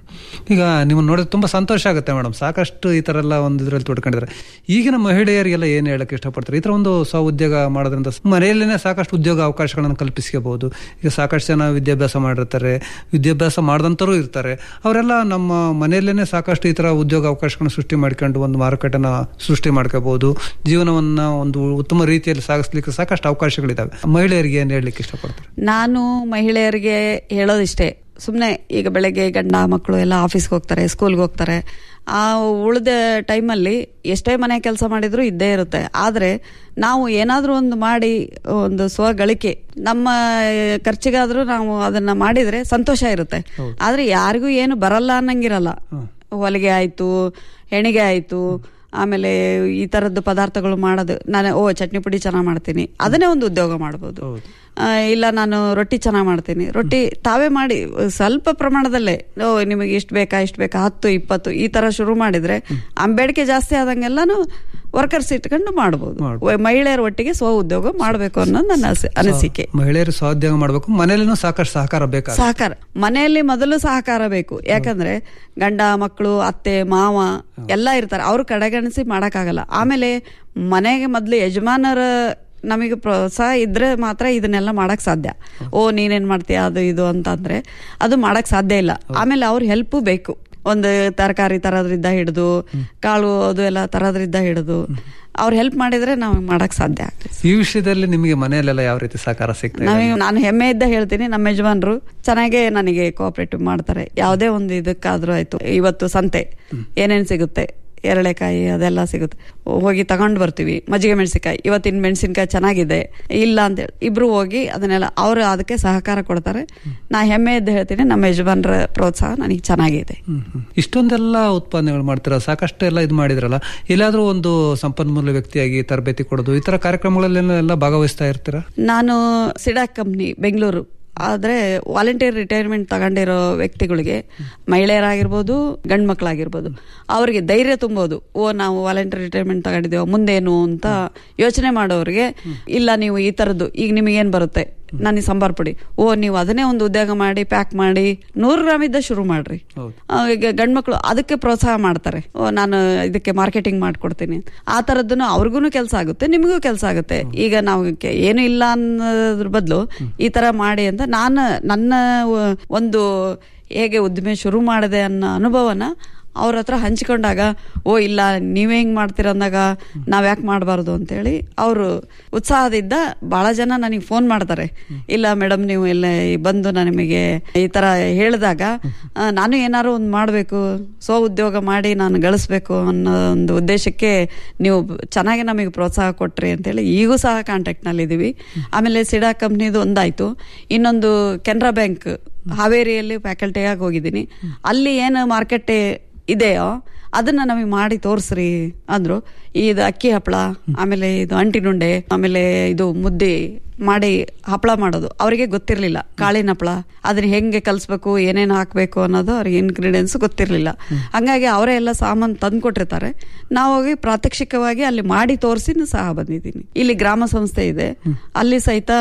ಈಗ ನಿಮ್ಮನ್ನ ನೋಡಿದ್ರೆ ತುಂಬಾ ಸಂತೋಷ ಆಗುತ್ತೆ ಮೇಡಮ್ ಸಾಕಷ್ಟು ಈ ತರ ಎಲ್ಲ ಒಂದು ಇದ್ರಲ್ಲಿ ತೊಡ್ಕೊಂಡಿದ್ದಾರೆ ಈಗಿನ ಮಹಿಳೆಯರಿಗೆಲ್ಲ ಏನ್ ಹೇಳಕ್ ಇಷ್ಟಪಡ್ತಾರೆ ಈ ತರ ಒಂದು ಸ್ವ ಉದ್ಯೋಗ ಮಾಡೋದ್ರಿಂದ ಮನೆಯಲ್ಲೇನೆ ಸಾಕಷ್ಟು ಉದ್ಯೋಗ ಅವಕಾಶಗಳನ್ನು ಕಲ್ಪಿಸ್ಕೋಬಹುದು ಈಗ ಸಾಕಷ್ಟು ಜನ ವಿದ್ಯಾಭ್ಯಾಸ ಮಾಡಿರ್ತಾರೆ ವಿದ್ಯಾಭ್ಯಾಸ ಮಾಡದಂತರೂ ಇರ್ತಾರೆ ಅವರೆಲ್ಲ ನಮ್ಮ ಮನೆಯಲ್ಲೇನೆ ಸಾಕಷ್ಟು ಈ ತರ ಉದ್ಯೋಗ ಅವಕಾಶಗಳನ್ನ ಸೃಷ್ಟಿ ಮಾಡ್ಕೊಂಡು ಒಂದು ಮಾರುಕಟ್ಟೆನ ಸೃಷ್ಟಿ ಮಾಡ್ಕೋಬಹುದು ಜೀವನವನ್ನ ಒಂದು ಉತ್ತಮ ರೀತಿಯಲ್ಲಿ ಸಾಗಿಸ್ಲಿಕ್ಕೆ ಸಾಕಷ್ಟು ಅವಕಾಶಗಳಿದಾವೆ ಮಹಿಳೆಯರಿಗೆ ಏನ್ ಹೇಳಲಿಕ್ಕೆ ಇಷ್ಟಪಡ್ತಾರೆ ನಾನು ಮಹಿಳೆಯರಿಗೆ ಹೇಳೋದಿಷ್ಟೇ ಸುಮ್ಮನೆ ಈಗ ಬೆಳಗ್ಗೆ ಗಂಡ ಮಕ್ಕಳು ಎಲ್ಲ ಆಫೀಸ್ಗೆ ಹೋಗ್ತಾರೆ ಸ್ಕೂಲ್ಗೆ ಹೋಗ್ತಾರೆ ಆ ಉಳಿದ ಟೈಮಲ್ಲಿ ಎಷ್ಟೇ ಮನೆ ಕೆಲಸ ಮಾಡಿದ್ರು ಇದ್ದೇ ಇರುತ್ತೆ ಆದರೆ ನಾವು ಏನಾದರೂ ಒಂದು ಮಾಡಿ ಒಂದು ಸ್ವಗಳಿಕೆ ನಮ್ಮ ಖರ್ಚಿಗಾದ್ರೂ ನಾವು ಅದನ್ನ ಮಾಡಿದ್ರೆ ಸಂತೋಷ ಇರುತ್ತೆ ಆದ್ರೆ ಯಾರಿಗೂ ಏನು ಬರಲ್ಲ ಅನ್ನಂಗಿರಲ್ಲ ಹೊಲಿಗೆ ಆಯ್ತು ಹೆಣಿಗೆ ಆಯ್ತು ಆಮೇಲೆ ಈ ತರದ್ದು ಪದಾರ್ಥಗಳು ಮಾಡೋದು ನಾನು ಓ ಚಟ್ನಿ ಪುಡಿ ಚೆನ್ನಾಗಿ ಮಾಡ್ತೀನಿ ಅದನ್ನೇ ಒಂದು ಉದ್ಯೋಗ ಮಾಡ್ಬೋದು ಆ, ಇಲ್ಲ ನಾನು ರೊಟ್ಟಿ ಚೆನ್ನಾಗಿ ಮಾಡ್ತೀನಿ ರೊಟ್ಟಿ ತಾವೇ ಮಾಡಿ ಸ್ವಲ್ಪ ಪ್ರಮಾಣದಲ್ಲೇ ಓ ನಿಮಗೆ ಇಷ್ಟು ಬೇಕಾ ಇಷ್ಟು ಬೇಕಾ ಹತ್ತು ಇಪ್ಪತ್ತು ಈ ತರ ಶುರು ಮಾಡಿದ್ರೆ ಆ ಬೇಡಿಕೆ ಜಾಸ್ತಿ ಆದಂಗೆಲ್ಲಾನು ವರ್ಕರ್ಸ್ ಇಟ್ಕೊಂಡು ಮಾಡ್ಬೋದು ಮಹಿಳೆಯರ ಒಟ್ಟಿಗೆ ಸ್ವ ಉದ್ಯೋಗ ಮಾಡಬೇಕು ಅನ್ನೋದು ನನ್ನ ಅಸ- ಅನಿಸಿಕೆ ಮಹಿಳೆಯರು ಸ್ವಾದ್ಯೋಗ ಮಾಡಬೇಕು ಮನೆಯಲ್ಲೂ ಸಾಕಷ್ಟು ಸಹಕಾರ ಬೇಕಾಗುತ್ತೆ ಸಹಕಾರ ಮನೆಯಲ್ಲಿ ಮೊದಲು ಸಹಕಾರ ಬೇಕು ಯಾಕಂದ್ರೆ ಗಂಡ ಮಕ್ಕಳು ಅತ್ತೆ ಮಾವ ಎಲ್ಲ ಇರ್ತಾರೆ ಅವ್ರು ಕಡೆಗಣಿಸಿ ಮಾಡಕ್ಕಾಗಲ್ಲ ಆಮೇಲೆ ಮನೆಗೆ ಮೊದಲು ಯಜಮಾನರ ನಮಗೆ ಪ್ರೋತ್ಸಾಹ ಇದ್ರೆ ಮಾತ್ರ ಇದನ್ನೆಲ್ಲ ಮಾಡಕ್ ಸಾಧ್ಯ ಓ ನೀನೇನ್ ಮಾಡ್ತೀಯ ಅದು ಇದು ಅಂತಂದ್ರೆ ಅದು ಮಾಡಕ್ ಸಾಧ್ಯ ಇಲ್ಲ ಆಮೇಲೆ ಅವ್ರ ಹೆಲ್ಪು ಬೇಕು ಒಂದು ತರಕಾರಿ ತರೋದ್ರಿಂದ ಹಿಡಿದು ಕಾಳು ಅದು ಎಲ್ಲ ತರೋದ್ರಿಂದ ಹಿಡಿದು ಅವ್ರು ಹೆಲ್ಪ್ ಮಾಡಿದ್ರೆ ನಾವು ಮಾಡಕ್ ಸಾಧ್ಯ ಆಗ್ತದೆ ಈ ವಿಷಯದಲ್ಲಿ ನಿಮಗೆ ಮನೆಯಲ್ಲೆಲ್ಲ ಯಾವ ರೀತಿ ಸಹಕಾರ ಸಿಗ್ತದೆ ನಾವೀಗ ನಾನು ಹೆಮ್ಮೆಯಿಂದ ಹೇಳ್ತೀನಿ ನಮ್ಮ ಯಜಮಾನ್ರು ಚೆನ್ನಾಗೇ ನನಗೆ ಕೋಆಪರೇಟಿವ್ ಮಾಡ್ತಾರೆ ಯಾವುದೇ ಒಂದು ಇದಕ್ಕಾದ್ರೂ ಆಯ್ತು ಇವತ್ತು ಸಂತೆ ಏನೇನ್ ಸಿಗುತ್ತೆ ಎರಳೆಕಾಯಿ ಅದೆಲ್ಲ ಸಿಗುತ್ತೆ ಹೋಗಿ ತಗೊಂಡ್ ಬರ್ತೀವಿ ಮಜ್ಜಿಗೆ ಮೆಣಸಿನಕಾಯಿ ಇವತ್ತಿನ ಮೆಣಸಿನಕಾಯಿ ಚೆನ್ನಾಗಿದೆ ಇಲ್ಲ ಅಂತ ಹೇಳಿ ಇಬ್ರು ಹೋಗಿ ಅದನ್ನೆಲ್ಲ ಅವರು ಅದಕ್ಕೆ ಸಹಕಾರ ಕೊಡ್ತಾರೆ ನಾ ಹೆಮ್ಮೆಯಿಂದ ಹೇಳ್ತೀನಿ ನಮ್ಮ ಯಜಮಾನ್ರ ಪ್ರೋತ್ಸಾಹ ನನಗೆ ಚೆನ್ನಾಗಿದೆ ಹ್ಮ್, ಹ್ಮ್. ಇಷ್ಟೊಂದೆಲ್ಲ ಉತ್ಪಾದನೆಗಳು ಮಾಡ್ತೀರಾ ಸಾಕಷ್ಟು ಎಲ್ಲ ಇದು ಮಾಡಿದ್ರಲ್ಲ ಎಲ್ಲಾದ್ರೂ ಒಂದು ಸಂಪನ್ಮೂಲ ವ್ಯಕ್ತಿಯಾಗಿ ತರಬೇತಿ ಕೊಡೋದು ಈ ತರ ಕಾರ್ಯಕ್ರಮಗಳಲ್ಲಿ ಎಲ್ಲ ಭಾಗವಹಿಸ್ತಾ ಇರ್ತೀರಾ ನಾನು ಸಿಡಾಕ್ ಕಂಪ್ನಿ ಬೆಂಗಳೂರು ಆದ್ರೆ ವಾಲಂಟಿಯರ್ ರಿಟೈರ್ಮೆಂಟ್ ತಗೊಂಡಿರೋ ವ್ಯಕ್ತಿಗಳಿಗೆ ಮಹಿಳೆಯರಾಗಿರ್ಬೋದು ಗಂಡ್ ಮಕ್ಕಳಾಗಿರ್ಬೋದು ಅವರಿಗೆ ಧೈರ್ಯ ತುಂಬೋದು ಓ ನಾವು ವಾಲಂಟಿಯರ್ ರಿಟೈರ್ಮೆಂಟ್ ತಗೊಂಡಿದ್ದೇವೆ ಮುಂದೇನು ಅಂತ ಯೋಚನೆ ಮಾಡೋರಿಗೆ ಇಲ್ಲ ನೀವು ಈ ತರದ್ದು ಈಗ ನಿಮಗೇನ್ ಬರುತ್ತೆ ನನಗೆ ಸಂಬಾರ ಪುಡಿ ಓ ನೀವು ಅದನ್ನೇ ಒಂದು ಉದ್ಯೋಗ ಮಾಡಿ ಪ್ಯಾಕ್ ಮಾಡಿ ನೂರು ಗ್ರಾಮ್ ಇದ್ದ ಶುರು ಮಾಡ್ರಿ ಆ, ಈಗ ಗಂಡ್ಮಕ್ಳು ಅದಕ್ಕೆ ಪ್ರೋತ್ಸಾಹ ಮಾಡ್ತಾರೆ ಓ ನಾನು ಇದಕ್ಕೆ ಮಾರ್ಕೆಟಿಂಗ್ ಮಾಡ್ಕೊಡ್ತೀನಿ ಆ ತರದ್ದನ್ನು ಅವ್ರಿಗೂ ಕೆಲಸ ಆಗುತ್ತೆ ನಿಮಗೂ ಕೆಲಸ ಆಗುತ್ತೆ ಈಗ ನಾವು ಕೆ- ಏನು ಇಲ್ಲ ಅನ್ನೋದ್ರ ಬದಲು ಈ ತರ ಮಾಡಿ ಅಂತ ನಾನು ನನ್ನ ವ- ಒಂದು ಹೇಗೆ ಉದ್ದಿಮೆ ಶುರು ಮಾಡಿದೆ ಅನ್ನೋ ಅನುಭವನ ಅವ್ರ ಹತ್ರ ಹಂಚಿಕೊಂಡಾಗ ಓ ಇಲ್ಲ ನೀವೇ ಹಿಂಗ್ ಮಾಡ್ತೀರ ಅಂದಾಗ ನಾವ್ ಯಾಕೆ ಮಾಡಬಾರ್ದು ಅಂತೇಳಿ ಅವರು ಉತ್ಸಾಹದಿಂದ ಬಹಳ ಜನ ನನಗೆ ಫೋನ್ ಮಾಡ್ತಾರೆ ಇಲ್ಲ ಮೇಡಮ್ ನೀವು ಎಲ್ಲ ಬಂದು ನಾನು ನಿಮಗೆ ಈ ತರ ಹೇಳಿದಾಗ ಆ, ನಾನು ಏನಾದ್ರು ಒಂದು ಮಾಡಬೇಕು ಸ್ವ ಉದ್ಯೋಗ ಮಾಡಿ ನಾನು ಗಳಿಸ್ಬೇಕು ಅನ್ನೋ ಒಂದು ಉದ್ದೇಶಕ್ಕೆ ನೀವು ಚೆನ್ನಾಗಿ ನಮಗೆ ಪ್ರೋತ್ಸಾಹ ಕೊಟ್ರಿ ಅಂತೇಳಿ ಈಗೂ ಸಹ ಕಾಂಟ್ಯಾಕ್ಟ್ ನಲ್ಲಿ ಇದೀವಿ ಆಮೇಲೆ ಸಿಡಾ ಕಂಪ್ನಿದು ಒಂದಾಯ್ತು ಇನ್ನೊಂದು ಕೆನರಾ ಬ್ಯಾಂಕ್ ಹಾವೇರಿಯಲ್ಲಿ ಫ್ಯಾಕಲ್ಟಿಯಾಗಿ ಹೋಗಿದ್ದೀನಿ ಅಲ್ಲಿ ಏನು ಮಾರ್ಕೆಟ್ ಇದೆಯೋ ಅದನ್ನ ನಮಗೆ ಮಾಡಿ ತೋರಿಸ್ರಿ ಅಂದ್ರು ಇದು ಅಕ್ಕಿ ಹಪ್ಪಳ ಆಮೇಲೆ ಇದು ಅಂಟಿನುಂಡೆ ಆಮೇಲೆ ಇದು ಮುದ್ದೆ ಮಾಡಿ ಹಪ್ಪಳ ಮಾಡೋದು ಅವರಿಗೆ ಗೊತ್ತಿರಲಿಲ್ಲ ಕಾಳಿನ ಹಪ್ಪಳ ಅದನ್ನ ಹೆಂಗೆ ಕಲಿಸ್ಬೇಕು ಏನೇನು ಹಾಕಬೇಕು ಅನ್ನೋದು ಅವ್ರಿಗೆ ಇನ್ಗ್ರೀಡಿಯೆಂಟ್ಸ್ ಗೊತ್ತಿರಲಿಲ್ಲ ಹಂಗಾಗಿ ಅವರೇ ಎಲ್ಲ ಸಾಮಾನು ತಂದು ಕೊಟ್ಟಿರ್ತಾರೆ ನಾವು ಹೋಗಿ ಪ್ರಾತ್ಯಕ್ಷಿಕವಾಗಿ ಅಲ್ಲಿ ಮಾಡಿ ತೋರಿಸಿ ಸಹ ಬಂದಿದ್ದೀನಿ ಇಲ್ಲಿ ಗ್ರಾಮ ಸಂಸ್ಥೆ ಇದೆ ಅಲ್ಲಿ ಸಹಿತ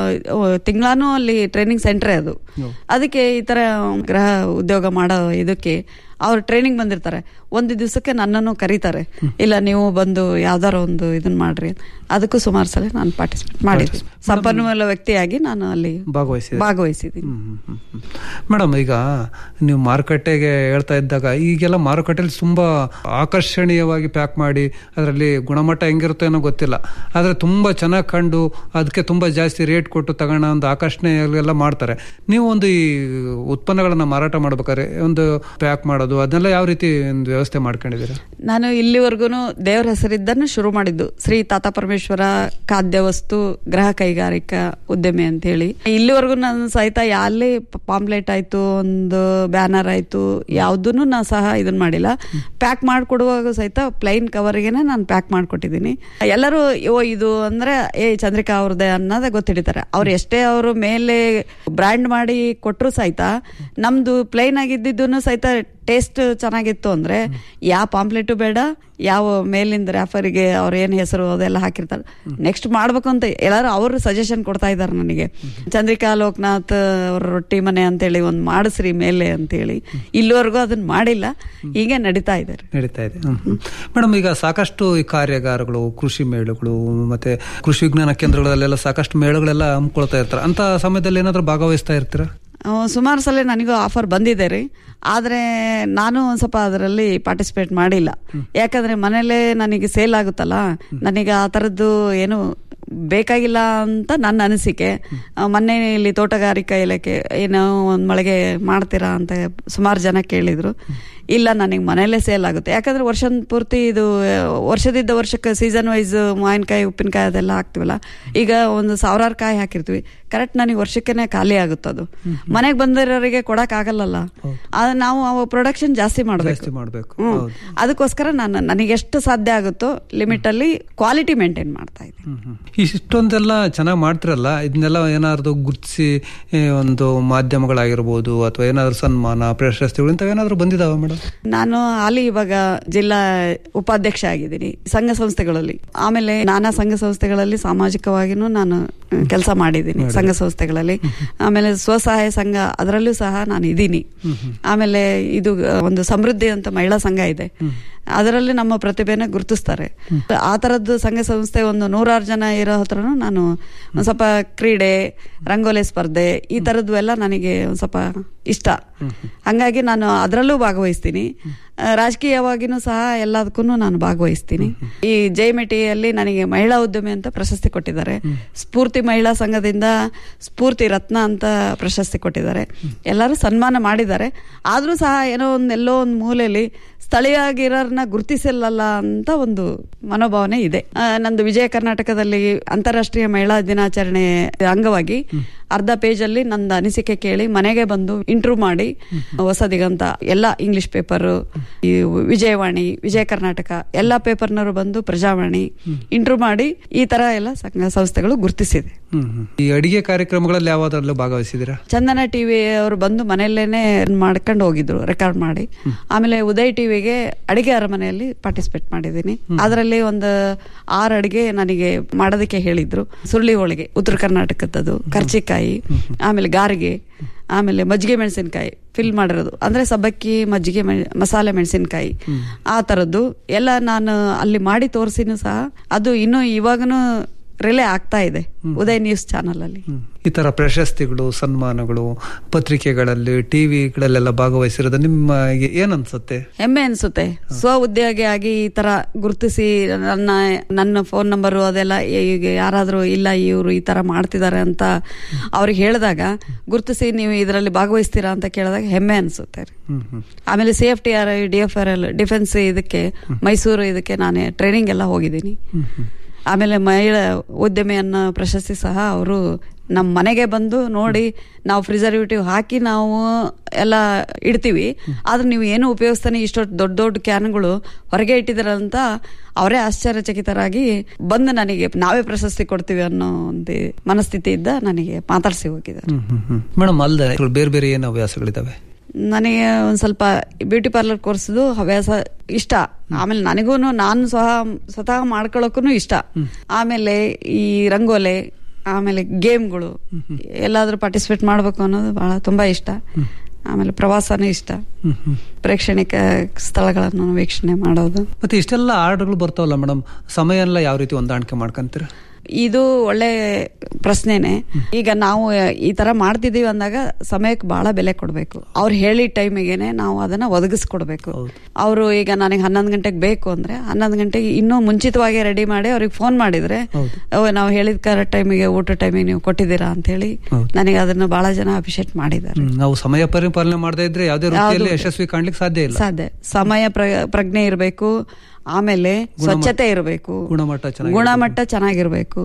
ತಿಂಗಳಾನು ಅಲ್ಲಿ ಟ್ರೈನಿಂಗ್ ಸೆಂಟ್ರೇ ಅದು ಅದಕ್ಕೆ ಈ ತರ ಗೃಹ ಉದ್ಯೋಗ ಮಾಡೋ ಇದಕ್ಕೆ ಅವ್ರು ಟ್ರೈನಿಂಗ್ ಬಂದಿರ್ತಾರೆ ಒಂದು ದಿವಸಕ್ಕೆ ನನ್ನನ್ನು ಕರೀತಾರೆ ಇಲ್ಲ ನೀವು ಬಂದು ಯಾವ್ದಾರ ಒಂದು ಇದನ್ನ ಮಾಡ್ರಿ ಅದಕ್ಕೂ ಸುಮಾರು ಸಲ ನಾನು ಪಾರ್ಟಿಸಿಪೇಟ್ ಮಾಡಿದ್ದೀನಿ ಸಂಪನ್ಮೂಲ ವ್ಯಕ್ತಿಯಾಗಿ ನಾನು ಅಲ್ಲಿ ಭಾಗವಹಿಸಿದೆ ಭಾಗವಹಿಸಿದ್ದೀನಿ ಮೇಡಮ್ ಈಗ ನೀವು ಮಾರುಕಟ್ಟೆಗೆ ಹೇಳ್ತಾ ಇದ್ದಾಗ ಈಗೆಲ್ಲ ಮಾರುಕಟ್ಟೆಯಲ್ಲಿ ತುಂಬಾ ಆಕರ್ಷಣೀಯವಾಗಿ ಪ್ಯಾಕ್ ಮಾಡಿ ಅದರಲ್ಲಿ ಗುಣಮಟ್ಟ ಹೆಂಗಿರುತ್ತೆ ಅನ್ನೋ ಗೊತ್ತಿಲ್ಲ ಆದ್ರೆ ತುಂಬಾ ಚೆನ್ನಾಗಿ ಕಂಡು ಅದಕ್ಕೆ ತುಂಬಾ ಜಾಸ್ತಿ ರೇಟ್ ಕೊಟ್ಟು ತಗೋಣ ಒಂದು ಆಕರ್ಷಣೆ ಎಲ್ಲ ಮಾಡ್ತಾರೆ ನೀವು ಒಂದು ಈ ಉತ್ಪನ್ನಗಳನ್ನ ಮಾರಾಟ ಮಾಡ್ಬೇಕಾದ್ರೆ ಒಂದು ಪ್ಯಾಕ್ ಮಾಡೋದು ಅದನ್ನೆಲ್ಲ ಯಾವ ರೀತಿ ಒಂದು ವ್ಯವಸ್ಥೆ ಮಾಡ್ಕೊಂಡಿದ್ದೀರಾ ನಾನು ಇಲ್ಲಿವರೆಗೂ ದೇವರ ಹೆಸರಿದ್ದನ್ನು ಶುರು ಮಾಡಿದ್ದು ಶ್ರೀ ತಾತ ಪರಮೇಶ್ವರ ಖಾದ್ಯ ವಸ್ತು ಗೃಹ ಕೈಗಾರಿಕಾ ಉದ್ಯಮಿ ಅಂತ ಹೇಳಿ ಇಲ್ಲಿವರೆಗೂ ನಾನು ಸಹಿತ ಯಾಲ್ಲಿ ಪಾಂಪ್ಲೆಟ್ ಆಯ್ತು ಒಂದು ಬ್ಯಾನರ್ ಆಯ್ತು ಯಾವುದನ್ನು ನಾನು ಸಹ ಇದನ್ನ ಮಾಡಿಲ್ಲ ಪ್ಯಾಕ್ ಮಾಡ್ಕೊಡುವಾಗ ಸಹಿತ ಪ್ಲೈನ್ ಕವರ್ಗೆನೆ ನಾನು ಪ್ಯಾಕ್ ಮಾಡ್ಕೊಟ್ಟಿದ್ದೀನಿ ಎಲ್ಲರೂ ಓ ಇದು ಅಂದ್ರೆ ಏ ಚಂದ್ರಿಕಾ ಅವ್ರದ್ದೇ ಅನ್ನೋದೇ ಗೊತ್ತಿಡಿತಾರೆ ಅವ್ರು ಎಷ್ಟೇ ಅವರು ಮೇಲೆ ಬ್ರ್ಯಾಂಡ್ ಮಾಡಿ ಕೊಟ್ಟರು ಸಹಿತ ನಮ್ದು ಪ್ಲೈನ್ ಆಗಿದ್ದಿದ್ದನ್ನು ಸಹಿತ ಟೇಸ್ಟ್ ಚೆನ್ನಾಗಿತ್ತು ಅಂದ್ರೆ ಯಾವ ಪಾಂಪ್ಲೆಟು ಬೇಡ ಯಾವ ಮೇಲಿಂದ ರ್ಯಾಫರಿಗೆ ಅವ್ರ ಏನ್ ಹೆಸರು ಅದೆಲ್ಲ ಹಾಕಿರ್ತಾರೆ ನೆಕ್ಸ್ಟ್ ಮಾಡ್ಬೇಕು ಅಂತ ಎಲ್ಲಾರು ಅವರು ಸಜೆಷನ್ ಕೊಡ್ತಾ ಇದ್ದಾರೆ ನನಗೆ ಚಂದ್ರಿಕಾ ಲೋಕನಾಥ್ ಅವ್ರ ರೊಟ್ಟಿ ಮನೆ ಅಂತೇಳಿ ಒಂದ್ ಮಾಡಿಸ್ರಿ ಮೇಲೆ ಅಂತೇಳಿ ಇಲ್ಲಿವರೆಗೂ ಅದನ್ನ ಮಾಡಿಲ್ಲ ಹೀಗೆ ನಡೀತಾ ಇದ್ದಾರೆ ನಡೀತಾ ಇದೆ ಮೇಡಮ್ ಈಗ ಸಾಕಷ್ಟು ಈ ಕಾರ್ಯಾಗಾರಗಳು ಕೃಷಿ ಮೇಳಗಳು ಮತ್ತೆ ಕೃಷಿ ವಿಜ್ಞಾನ ಕೇಂದ್ರಗಳಲ್ಲೆಲ್ಲ ಸಾಕಷ್ಟು ಮೇಳಗಳೆಲ್ಲ ಹಮ್ಮಿಕೊಳ್ತಾ ಇರ್ತಾರೆ ಅಂತ ಸಮಯದಲ್ಲಿ ಏನಾದ್ರೂ ಭಾಗವಹಿಸ್ತಾ ಇರ್ತೀರಾ ಸುಮಾರು ಸಲ ನನಗೂ ಆಫರ್ ಬಂದಿದೆ ರೀ ಆದರೆ ನಾನು ಒಂದು ಸ್ವಲ್ಪ ಅದರಲ್ಲಿ ಪಾರ್ಟಿಸಿಪೇಟ್ ಮಾಡಿಲ್ಲ ಯಾಕಂದ್ರೆ ಮನೇಲೇ ನನಗೆ ಸೇಲ್ ಆಗುತ್ತಲ್ಲ ನನಗೆ ಆ ಥರದ್ದು ಏನು ಬೇಕಾಗಿಲ್ಲ ಅಂತ ನನ್ನ ಅನಿಸಿಕೆ ಆ, ಮೊನ್ನೆ ಇಲ್ಲಿ ತೋಟಗಾರಿಕಾ ಇಲಾಖೆ ಏನೋ ಒಂದು ಮಳೆಗೆ ಮಾಡ್ತೀರಾ ಅಂತ ಸುಮಾರು ಜನ ಕೇಳಿದ್ರು ಇಲ್ಲ ನನಗೆ ಮನೇಲೇ ಸೇಲ್ ಆಗುತ್ತೆ ಯಾಕಂದ್ರೆ ವರ್ಷ ಪೂರ್ತಿ ಇದು ಆ, ವರ್ಷದಿಂದ ವರ್ಷಕ್ಕೆ ಸೀಸನ್ ವೈಸ್ ಮಾವಿನಕಾಯಿ ಉಪ್ಪಿನಕಾಯಿ ಅದೆಲ್ಲ ಹಾಕ್ತಿವಲ್ಲ ಈಗ ಒಂದು ಸಾವಿರಾರು ಕಾಯಿ ಹಾಕಿರ್ತೀವಿ ಕರೆಕ್ಟ್ ನನಗೆ ವರ್ಷಕ್ಕೆನೆ ಖಾಲಿ ಆಗುತ್ತೆ ಅದು ಮನೆಗೆ ಬಂದಿರೋರಿಗೆ ಕೊಡಕ್ ಆಗಲ್ಲಲ್ಲ ಆದ್ರೆ ನಾವು ಅವ ಪ್ರೊಡಕ್ಷನ್ ಜಾಸ್ತಿ ಮಾಡಬೇಕು ಜಾಸ್ತಿ ಮಾಡ್ಬೇಕು ಹ್ಮ್ ಅದಕ್ಕೋಸ್ಕರ ನಾನು ನನಗೆ ಎಷ್ಟು ಸಾಧ್ಯ ಆಗುತ್ತೋ ಲಿಮಿಟ್ ಅಲ್ಲಿ ಕ್ವಾಲಿಟಿ ಮೇಂಟೈನ್ ಮಾಡ್ತಾ ಇದ್ದೀನಿ ಇಷ್ಟೊಂದೆಲ್ಲ ಚೆನ್ನಾಗಿ ಮಾಡ್ತಿರಲ್ಲ ಇದನ್ನೆಲ್ಲ ಏನಾದ್ರು ಗುರ್ತಿಸಿ ಒಂದು ಮಾಧ್ಯಮಗಳಾಗಿರ್ಬೋದು ಅಥವಾ ಏನಾದ್ರು ಸನ್ಮಾನ ಪ್ರಶಸ್ತಿಗಳು ಇಂಥವು ಏನಾದ್ರು ಬಂದಿದಾವ ಮೇಡಮ್ ನಾನು ಅಲ್ಲಿ ಇವಾಗ ಜಿಲ್ಲಾ ಉಪಾಧ್ಯಕ್ಷ ಆಗಿದ್ದೀನಿ ಸಂಘ ಸಂಸ್ಥೆಗಳಲ್ಲಿ ಆಮೇಲೆ ನಾನಾ ಸಂಘ ಸಂಸ್ಥೆಗಳಲ್ಲಿ ಸಾಮಾಜಿಕವಾಗಿನೂ ನಾನು ಕೆಲಸ ಮಾಡಿದ್ದೀನಿ ಸಂಘ ಸಂಸ್ಥೆಗಳಲ್ಲಿ ಆಮೇಲೆ ಸ್ವಸಹಾಯ ಸಂಘ ಅದರಲ್ಲೂ ಸಹ ನಾನು ಇದ್ದೀನಿ ಆಮೇಲೆ ಇದು ಒಂದು ಸಮೃದ್ಧಿ ಅಂತ ಮಹಿಳಾ ಸಂಘ ಇದೆ ಅದರಲ್ಲಿ ನಮ್ಮ ಪ್ರತಿಭೆನ ಗುರುತಿಸ್ತಾರೆ ಆ ತರದ್ದು ಸಂಘ ಸಂಸ್ಥೆ ಒಂದು ನೂರಾರು ಜನ ಇರೋ ಹತ್ರನು ನಾನು ಒಂದ್ ಸ್ವಲ್ಪ ಕ್ರೀಡೆ ರಂಗೋಲಿ ಸ್ಪರ್ಧೆ ಈ ತರದ್ದು ಎಲ್ಲ ನನಗೆ ಒಂದ್ ಸ್ವಲ್ಪ ಇಷ್ಟ ಹಂಗಾಗಿ ನಾನು ಅದರಲ್ಲೂ ಭಾಗವಹಿಸ್ತೀನಿ ಆ, ರಾಜಕೀಯವಾಗಿನೂ ಸಹ ಎಲ್ಲದಕ್ಕೂ ನಾನು ಭಾಗವಹಿಸ್ತೀನಿ ಈ ಜೈಮೆಟಿಯಲ್ಲಿ ನನಗೆ ಮಹಿಳಾ ಉದ್ಯಮಿ ಅಂತ ಪ್ರಶಸ್ತಿ ಕೊಟ್ಟಿದ್ದಾರೆ ಸ್ಫೂರ್ತಿ ಮಹಿಳಾ ಸಂಘದಿಂದ ಸ್ಫೂರ್ತಿ ರತ್ನ ಅಂತ ಪ್ರಶಸ್ತಿ ಕೊಟ್ಟಿದ್ದಾರೆ ಎಲ್ಲರೂ ಸನ್ಮಾನ ಮಾಡಿದ್ದಾರೆ ಆದ್ರೂ ಸಹ ಏನೋ ಒಂದ್ ಎಲ್ಲೋ ಒಂದು ಮೂಲೆಯಲ್ಲಿ ಸ್ಥಳೀಯವಾಗಿರೋರ್ನ ಗುರುತಿಸಿಲ್ಲಲ್ಲ ಅಂತ ಒಂದು ಮನೋಭಾವನೆ ಇದೆ ಆ, ನಂದು ವಿಜಯ ಕರ್ನಾಟಕದಲ್ಲಿ ಅಂತಾರಾಷ್ಟ್ರೀಯ ಮಹಿಳಾ ದಿನಾಚರಣೆ ಅಂಗವಾಗಿ ಅರ್ಧ ಪೇಜ್ ಅಲ್ಲಿ ನಂದು ಅನಿಸಿಕೆ ಕೇಳಿ ಮನೆಗೆ ಬಂದು ಇಂಟರ್ವ್ಯೂ ಮಾಡಿ ಹೊಸ ದಿಗಂತ ಎಲ್ಲ ಇಂಗ್ಲಿಷ್ ಪೇಪರ್ ಈ ವಿಜಯವಾಣಿ ವಿಜಯ ಕರ್ನಾಟಕ ಎಲ್ಲ ಪೇಪರ್ನವರು ಬಂದು ಪ್ರಜಾವಾಣಿ ಇಂಟರ್ವ್ಯೂ ಮಾಡಿ ಈ ತರ ಎಲ್ಲ ಸಂಘ ಸಂಸ್ಥೆಗಳು ಗುರುತಿಸಿದೆ ಹ್ಮ್ ಹ್ಮ್. ಈ ಅಡಿಗೆ ಕಾರ್ಯಕ್ರಮಗಳಲ್ಲಿ ಯಾವ್ದಾದ್ರಲ್ಲೂ ಭಾಗವಹಿಸಿದಿರಾ ಚಂದನ ಟಿವಿ ಅವರು ಬಂದು ಮನೆಯಲ್ಲೇನೆ ಮಾಡ್ಕೊಂಡು ಹೋಗಿದ್ರು ರೆಕಾರ್ಡ್ ಮಾಡಿ ಆಮೇಲೆ ಉದಯ್ ಟಿವಿಗೆ ಅಡಿಗೆ ಅರಮನೆಯಲ್ಲಿ ಪಾರ್ಟಿಸಿಪೇಟ್ ಮಾಡಿದ್ದೀನಿ ಅದರಲ್ಲಿ ಒಂದು ಆರು ಅಡಿಗೆ ನನಗೆ ಮಾಡೋದಕ್ಕೆ ಹೇಳಿದ್ರು ಸುರುಳಿ ಹೋಳಿಗೆ ಉತ್ತರ ಕರ್ನಾಟಕದ್ದು ಕರ್ಚಿಕಾಯಿ ಆಮೇಲೆ ಗಾರಿಗೆ ಆಮೇಲೆ ಮಜ್ಜಿಗೆ ಮೆಣಸಿನಕಾಯಿ ಫಿಲ್ ಮಾಡಿರೋದು ಅಂದ್ರೆ ಸಬ್ಬಕ್ಕಿ ಮಜ್ಜಿಗೆ ಮೆಣ್- ಮಸಾಲೆ ಮೆಣಸಿನಕಾಯಿ ಆ ತರದ್ದು ಎಲ್ಲ ನಾನು ಅಲ್ಲಿ ಮಾಡಿ ತೋರಿಸಿನೂ ಸಹ ಅದು ಇನ್ನೂ ಇವಾಗನು ರಿಲೇ ಆಗ್ತಾ ಇದೆ ಉದಯ್ ನ್ಯೂಸ್ ಚಾನಲ್ ಅಲ್ಲಿ ಈ ತರ ಪ್ರಶಸ್ತಿಗಳು ಸನ್ಮಾನಗಳು ಪತ್ರಿಕೆಗಳಲ್ಲಿ ಟಿವಿಗಳಲ್ಲೆಲ್ಲ ಭಾಗವಹಿಸಿರೋದು ನಿಮಗೆ ಏನ್ ಅನ್ಸುತ್ತೆ ಹೆಮ್ಮೆ ಅನ್ಸುತ್ತೆ ಸ್ವ ಉದ್ಯೋಗಿ ಆಗಿ ಈ ತರ ಗುರುತಿಸಿ ನನ್ನ ನನ್ನ ಫೋನ್ ನಂಬರು ಅದೆಲ್ಲ ಈಗ ಯಾರಾದ್ರೂ ಇಲ್ಲ ಇವರು ಈ ತರ ಮಾಡ್ತಿದ್ದಾರೆ ಅಂತ ಅವ್ರಿಗೆ ಹೇಳಿದಾಗ ಗುರುತಿಸಿ ನೀವು ಇದರಲ್ಲಿ ಭಾಗವಹಿಸ್ತೀರಾ ಅಂತ ಕೇಳಿದಾಗ ಹೆಮ್ಮೆ ಅನ್ಸುತ್ತೆ ಹ್ಮ್ ಹ್ಮ್ ಆಮೇಲೆ C F T R D F R L defence ಇದಕ್ಕೆ ಮೈಸೂರು ಇದಕ್ಕೆ ನಾನು ಟ್ರೈನಿಂಗ್ ಎಲ್ಲ ಹೋಗಿದ್ದೀನಿ ಆಮೇಲೆ ಮಹಿಳಾ ಉದ್ಯಮಿ ಅನ್ನೋ ಪ್ರಶಸ್ತಿ ಸಹ ಅವರು ನಮ್ಮ ಮನೆಗೆ ಬಂದು ನೋಡಿ ನಾವು ಪ್ರಿಸರ್ವೇಟಿವ್ ಹಾಕಿ ನಾವು ಎಲ್ಲ ಇಡ್ತೀವಿ ಆದ್ರೆ ನೀವು ಏನು ಉಪಯೋಗಿಸ್ತಾನೆ ಇಷ್ಟೊಟ್ಟು ದೊಡ್ಡ ದೊಡ್ಡ ಕ್ಯಾನ್ಗಳು ಹೊರಗೆ ಇಟ್ಟಿದಾರಂತ ಅವರೇ ಆಶ್ಚರ್ಯಚಕಿತರಾಗಿ ಬಂದು ನನಗೆ ನಾವೇ ಪ್ರಶಸ್ತಿ ಕೊಡ್ತೀವಿ ಅನ್ನೋ ಒಂದು ಮನಸ್ಥಿತಿಯಿಂದ ನನಗೆ ಮಾತಾಡಿಸಿ ಹೋಗಿದ್ದಾರೆ ಮೇಡಮ್ ಅಲ್ದೆ ಬೇರೆ ಬೇರೆ ಏನು ಹವ್ಯಾಸಗಳಿದಾವೆ ನನಗೆ ಒಂದ್ ಸ್ವಲ್ಪ ಬ್ಯೂಟಿ ಪಾರ್ಲರ್ ಕೋರ್ಸ್ದು ಹವ್ಯಾಸ ಇಷ್ಟ ಆಮೇಲೆ ನನಗೂ ನಾನು ಸಹ ಸ್ವತಃ ಮಾಡ್ಕೊಳಕ್ಕೂ ಇಷ್ಟ ಆಮೇಲೆ ಈ ರಂಗೋಲೆ ಆಮೇಲೆ ಗೇಮ್ಗಳು ಎಲ್ಲಾದ್ರೂ ಪಾರ್ಟಿಸಿಪೇಟ್ ಮಾಡ್ಬೇಕು ಅನ್ನೋದು ಬಹಳ ತುಂಬಾ ಇಷ್ಟ ಆಮೇಲೆ ಪ್ರವಾಸನೂ ಇಷ್ಟ ಪ್ರೇಕ್ಷಣಿಕ ಸ್ಥಳಗಳನ್ನು ವೀಕ್ಷಣೆ ಮಾಡೋದು ಮತ್ತೆ ಇಷ್ಟೆಲ್ಲ ಆರ್ಡರ್ಗಳು ಬರ್ತಾವಲ್ಲ ಮೇಡಮ್ ಸಮಯ ಎಲ್ಲ ಯಾವ ರೀತಿ ಹೊಂದಾಣಿಕೆ ಮಾಡ್ಕೊಂತೀರ ಇದು ಒಳ್ಳೆ ಪ್ರಶ್ನೆನೆ ಈಗ ನಾವು ಈ ತರ ಮಾಡ್ತಿದೀವಿ ಅಂದಾಗ ಸಮಯಕ್ಕೆ ಬಹಳ ಬೆಲೆ ಕೊಡಬೇಕು ಅವ್ರು ಹೇಳಿದ ಟೈಮಿಗೆನೆ ನಾವು ಅದನ್ನ ಒದಗಿಸ್ಕೊಡ್ಬೇಕು ಅವರು ಈಗ ನನಗೆ ಹನ್ನೊಂದು ಗಂಟೆಗೆ ಬೇಕು ಅಂದ್ರೆ ಹನ್ನೊಂದು ಗಂಟೆಗೆ ಇನ್ನೂ ಮುಂಚಿತವಾಗಿ ರೆಡಿ ಮಾಡಿ ಅವ್ರಿಗೆ ಫೋನ್ ಮಾಡಿದ್ರೆ "ಓ, ನಾವು ಹೇಳಿದ ಕರೆಕ್ಟ್ ಟೈಮಿಗೆ ಊಟ ಟೈಮಿಗೆ ನೀವು ಕೊಟ್ಟಿದ್ದೀರಾ ಅಂತ ಹೇಳಿ ನನಗೆ ಅದನ್ನ ಬಹಳ ಜನ ಅಪ್ರಿಶಿಯೇಟ್ ಮಾಡಿದ್ದಾರೆ ಹ್ಮ್, ನಾವು ಸಮಯ ಪರಿಪಾಲನೆ ಮಾಡದೇ ಇದ್ರೆ ಯಾವುದೇ ವೃತ್ತಿಯಲ್ಲಿ ಯಾವ್ದು- ಯಶಸ್ವಿ ಕಾಣ್ಲಿಕ್ಕೆ ಸಾಧ್ಯ ಇಲ್ಲ ಸಾಧ್ಯ ಸಮಯ ಪ್ರ- ಪ್ರಜ್ಞೆ ಇರಬೇಕು ಆಮೇಲೆ ಸ್ವಚ್ಛತೆ ಇರಬೇಕು ಗುಣಮಟ್ಟ ಚೆನ್ನಾಗಿ ಗುಣಮಟ್ಟ ಚೆನ್ನಾಗಿರ್ಬೇಕು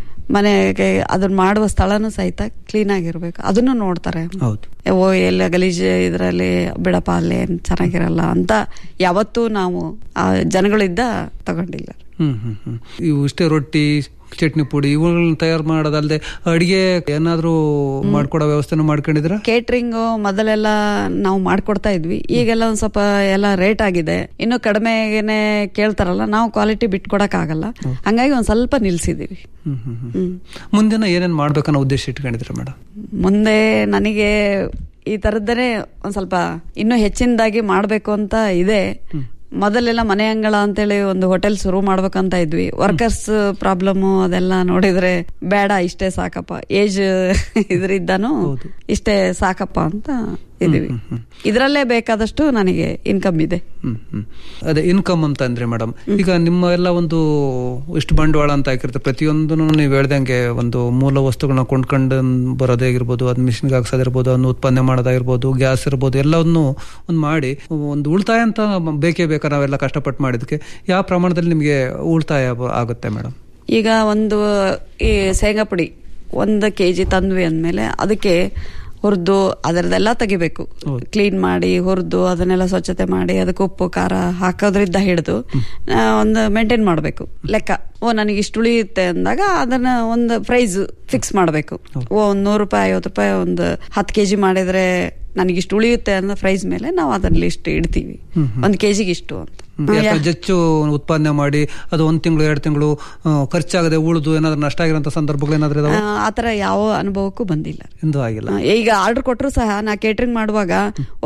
ಮನೆಗೆ ಅದನ್ನ ಮಾಡುವ ಸ್ಥಳನೂ ಸಹಿತ ಕ್ಲೀನ್ ಆಗಿರ್ಬೇಕು ಅದನ್ನು ನೋಡ್ತಾರೆ ಹೌದು ಓ ಎಲ್ಲ ಗಲೀಜ್ ಇದರಲ್ಲಿ ಬಿಡಪ್ಪ ಅಲ್ಲೇ ಚೆನ್ನಾಗಿರಲ್ಲ ಅಂತ ಯಾವತ್ತೂ ನಾವು ಆ ಜನಗಳಿದ್ದ ತಗೊಂಡಿಲ್ಲ ಹ್ಮ್ ಹ್ಮ್ ಹ್ಮ್ ಇವು ಇಷ್ಟೇ ರೊಟ್ಟಿ ಚಟ್ನಿ ಪುಡಿ ಇವುಗಳನ್ನ ತಯಾರು ಮಾಡೋದಲ್ಲದೆ ಅಡಿಗೆ ಏನಾದ್ರೂ ಮಾಡ್ಕೊಡೋ ವ್ಯವಸ್ಥೆನೂ ಮಾಡ್ಕೊಂಡಿದ್ರ ಕೇಟ್ರಿಂಗ್ ಮೊದಲೆಲ್ಲ ನಾವು ಮಾಡ್ಕೊಡ್ತಾ ಇದ್ವಿ ಈಗೆಲ್ಲ ಒಂದ್ ಸ್ವಲ್ಪ ಎಲ್ಲ ರೇಟ್ ಆಗಿದೆ ಇನ್ನು ಕಡಿಮೆನೆ ಕೇಳ್ತಾರಲ್ಲ ನಾವು ಕ್ವಾಲಿಟಿ ಬಿಟ್ಕೊಡಕ್ ಆಗಲ್ಲ ಹಂಗಾಗಿ ಒಂದ್ ಸ್ವಲ್ಪ ನಿಲ್ಸಿದೀವಿ ಹ್ಮ್ ಹ್ಮ್ ಹ್ಮ್ ಹ್ಮ್ ಮುಂದಿನ ಏನೇನ್ ಮಾಡ್ಬೇಕನ್ನೋ ಉದ್ದೇಶ ಇಟ್ಕೊಂಡಿದ್ರ ಮೇಡಮ್ ಮುಂದೆ ನನಗೆ ಈ ತರದ್ದನೇ ಒಂದ್ ಸ್ವಲ್ಪ ಇನ್ನೂ ಹೆಚ್ಚಿನದಾಗಿ ಮಾಡ್ಬೇಕು ಅಂತ ಇದೆ ಮೊದಲೆಲ್ಲ ಮನೆ ಅಂಗಳ ಅಂತೇಳಿ ಒಂದು ಹೋಟೆಲ್ ಶುರು ಮಾಡ್ಬೇಕಂತ ಇದ್ವಿ ವರ್ಕರ್ಸ್ ಪ್ರಾಬ್ಲಮ್ ಅದೆಲ್ಲ ನೋಡಿದ್ರೆ ಬೇಡ ಇಷ್ಟೇ ಸಾಕಪ್ಪ ಏಜ್ ಇದ್ರಿದ್ದಾನು ಇಷ್ಟೇ ಸಾಕಪ್ಪ ಅಂತ ಇದೀವಿ ಇದ್ರಲ್ಲೇ ಬೇಕಾದಷ್ಟು ನನಗೆ ಇನ್ಕಮ್ ಇದೆ ಹ್ಮ್ ಹ್ಮ್ ಅದೇ ಇನ್ಕಮ್ ಅಂತ ಅಂದ್ರೆ ಮೇಡಮ್ ಈಗ ನಿಮ್ಮ ಎಲ್ಲ ಒಂದು ಇಷ್ಟು ಬಂಡವಾಳ ಅಂತ ಹಾಕಿರುತ್ತೆ ಪ್ರತಿಯೊಂದು ನೀವು ಹೇಳ್ದಂಗೆ ಒಂದು ಮೂಲ ವಸ್ತುಗಳನ್ನ ಕೊಂಡ್ಕೊಂಡು ಬರೋದೇ ಆಗಿರ್ಬೋದು ಅದ್ ಮಿಷಿನ್ಗೆ ಹಾಕ್ಸೋದಿರ್ಬೋದು ಅದನ್ನ ಉತ್ಪನ್ನ ಮಾಡೋದಾಗಿರ್ಬೋದು ಗ್ಯಾಸ್ ಇರ್ಬೋದು ಎಲ್ಲವನ್ನು ಒಂದು ಮಾಡಿ ಒಂದು ಉಳಿತಾಯ ಅಂತ ಬೇಕೇ ಬೇಕಾ ನಾವೆಲ್ಲ ಕಷ್ಟಪಟ್ಟು ಮಾಡಿದಕ್ಕೆ ಯಾವ ಪ್ರಮಾಣದಲ್ಲಿ ನಿಮಗೆ ಉಳಿತಾಯ ಆಗುತ್ತೆ ಮೇಡಮ್ ಈಗ ಒಂದು ಈ ಶೇಂಗಾ ಪುಡಿ ಒಂದು ಕೆ ಜಿ ತಂದ್ವಿ ಅಂದಮೇಲೆ ಅದಕ್ಕೆ ಹುರಿದು ಅದರದೆಲ್ಲ ತೆಗಿಬೇಕು ಕ್ಲೀನ್ ಮಾಡಿ ಹುರಿದು ಅದನ್ನೆಲ್ಲ ಸ್ವಚ್ಛತೆ ಮಾಡಿ ಅದಕ್ಕೆ ಉಪ್ಪು ಖಾರ ಹಾಕೋದ್ರಿಂದ ಹಿಡಿದು ಒಂದು ಮೇಂಟೈನ್ ಮಾಡಬೇಕು ಲೆಕ್ಕ ಓ ನನಗೆ ಇಷ್ಟು ಉಳಿಯುತ್ತೆ ಅಂದಾಗ ಅದನ್ನ ಒಂದು ಪ್ರೈಸ್ ಫಿಕ್ಸ್ ಮಾಡಬೇಕು ಓ ಒಂದು ನೂರು ರೂಪಾಯಿ ಐವತ್ತು ರೂಪಾಯಿ ಒಂದು ಹತ್ತು ಕೆ ಜಿ ಮಾಡಿದ್ರೆ ನನಗೆ ಇಷ್ಟು ಉಳಿಯುತ್ತೆ ಅನ್ನೋ ಪ್ರೈಸ್ ಮೇಲೆ ನಾವು ಅದನ್ನ ಇಷ್ಟು ಇಡ್ತೀವಿ ಒಂದು ಕೆ ಜಿಗೆ ಇಷ್ಟು ಅಂತ ಯಾಕಂದ್ರೆ ಹೆಚ್ಚು ಉತ್ಪಾದನೆ ಮಾಡಿ ಅದು ಒಂದ್ ತಿಂಗಳು ಎರಡು ತಿಂಗಳು ಖರ್ಚಾಗದೆ ಉಳಿದು ಏನಾದ್ರೂ ನಷ್ಟ ಆಗಿರೋಂಥ ಸಂದರ್ಭಗಳು ಏನಾದ್ರೂ ಇದಾವ ಆ, ಆತರ ಯಾವ ಅನುಭವಕ್ಕೂ ಬಂದಿಲ್ಲ ಎಂದು ಆಗಿಲ್ಲ ಈಗ ಆರ್ಡರ್ ಕೊಟ್ಟರು ಸಹ ನಾ ಕೇಟರಿಂಗ್ ಮಾಡುವಾಗ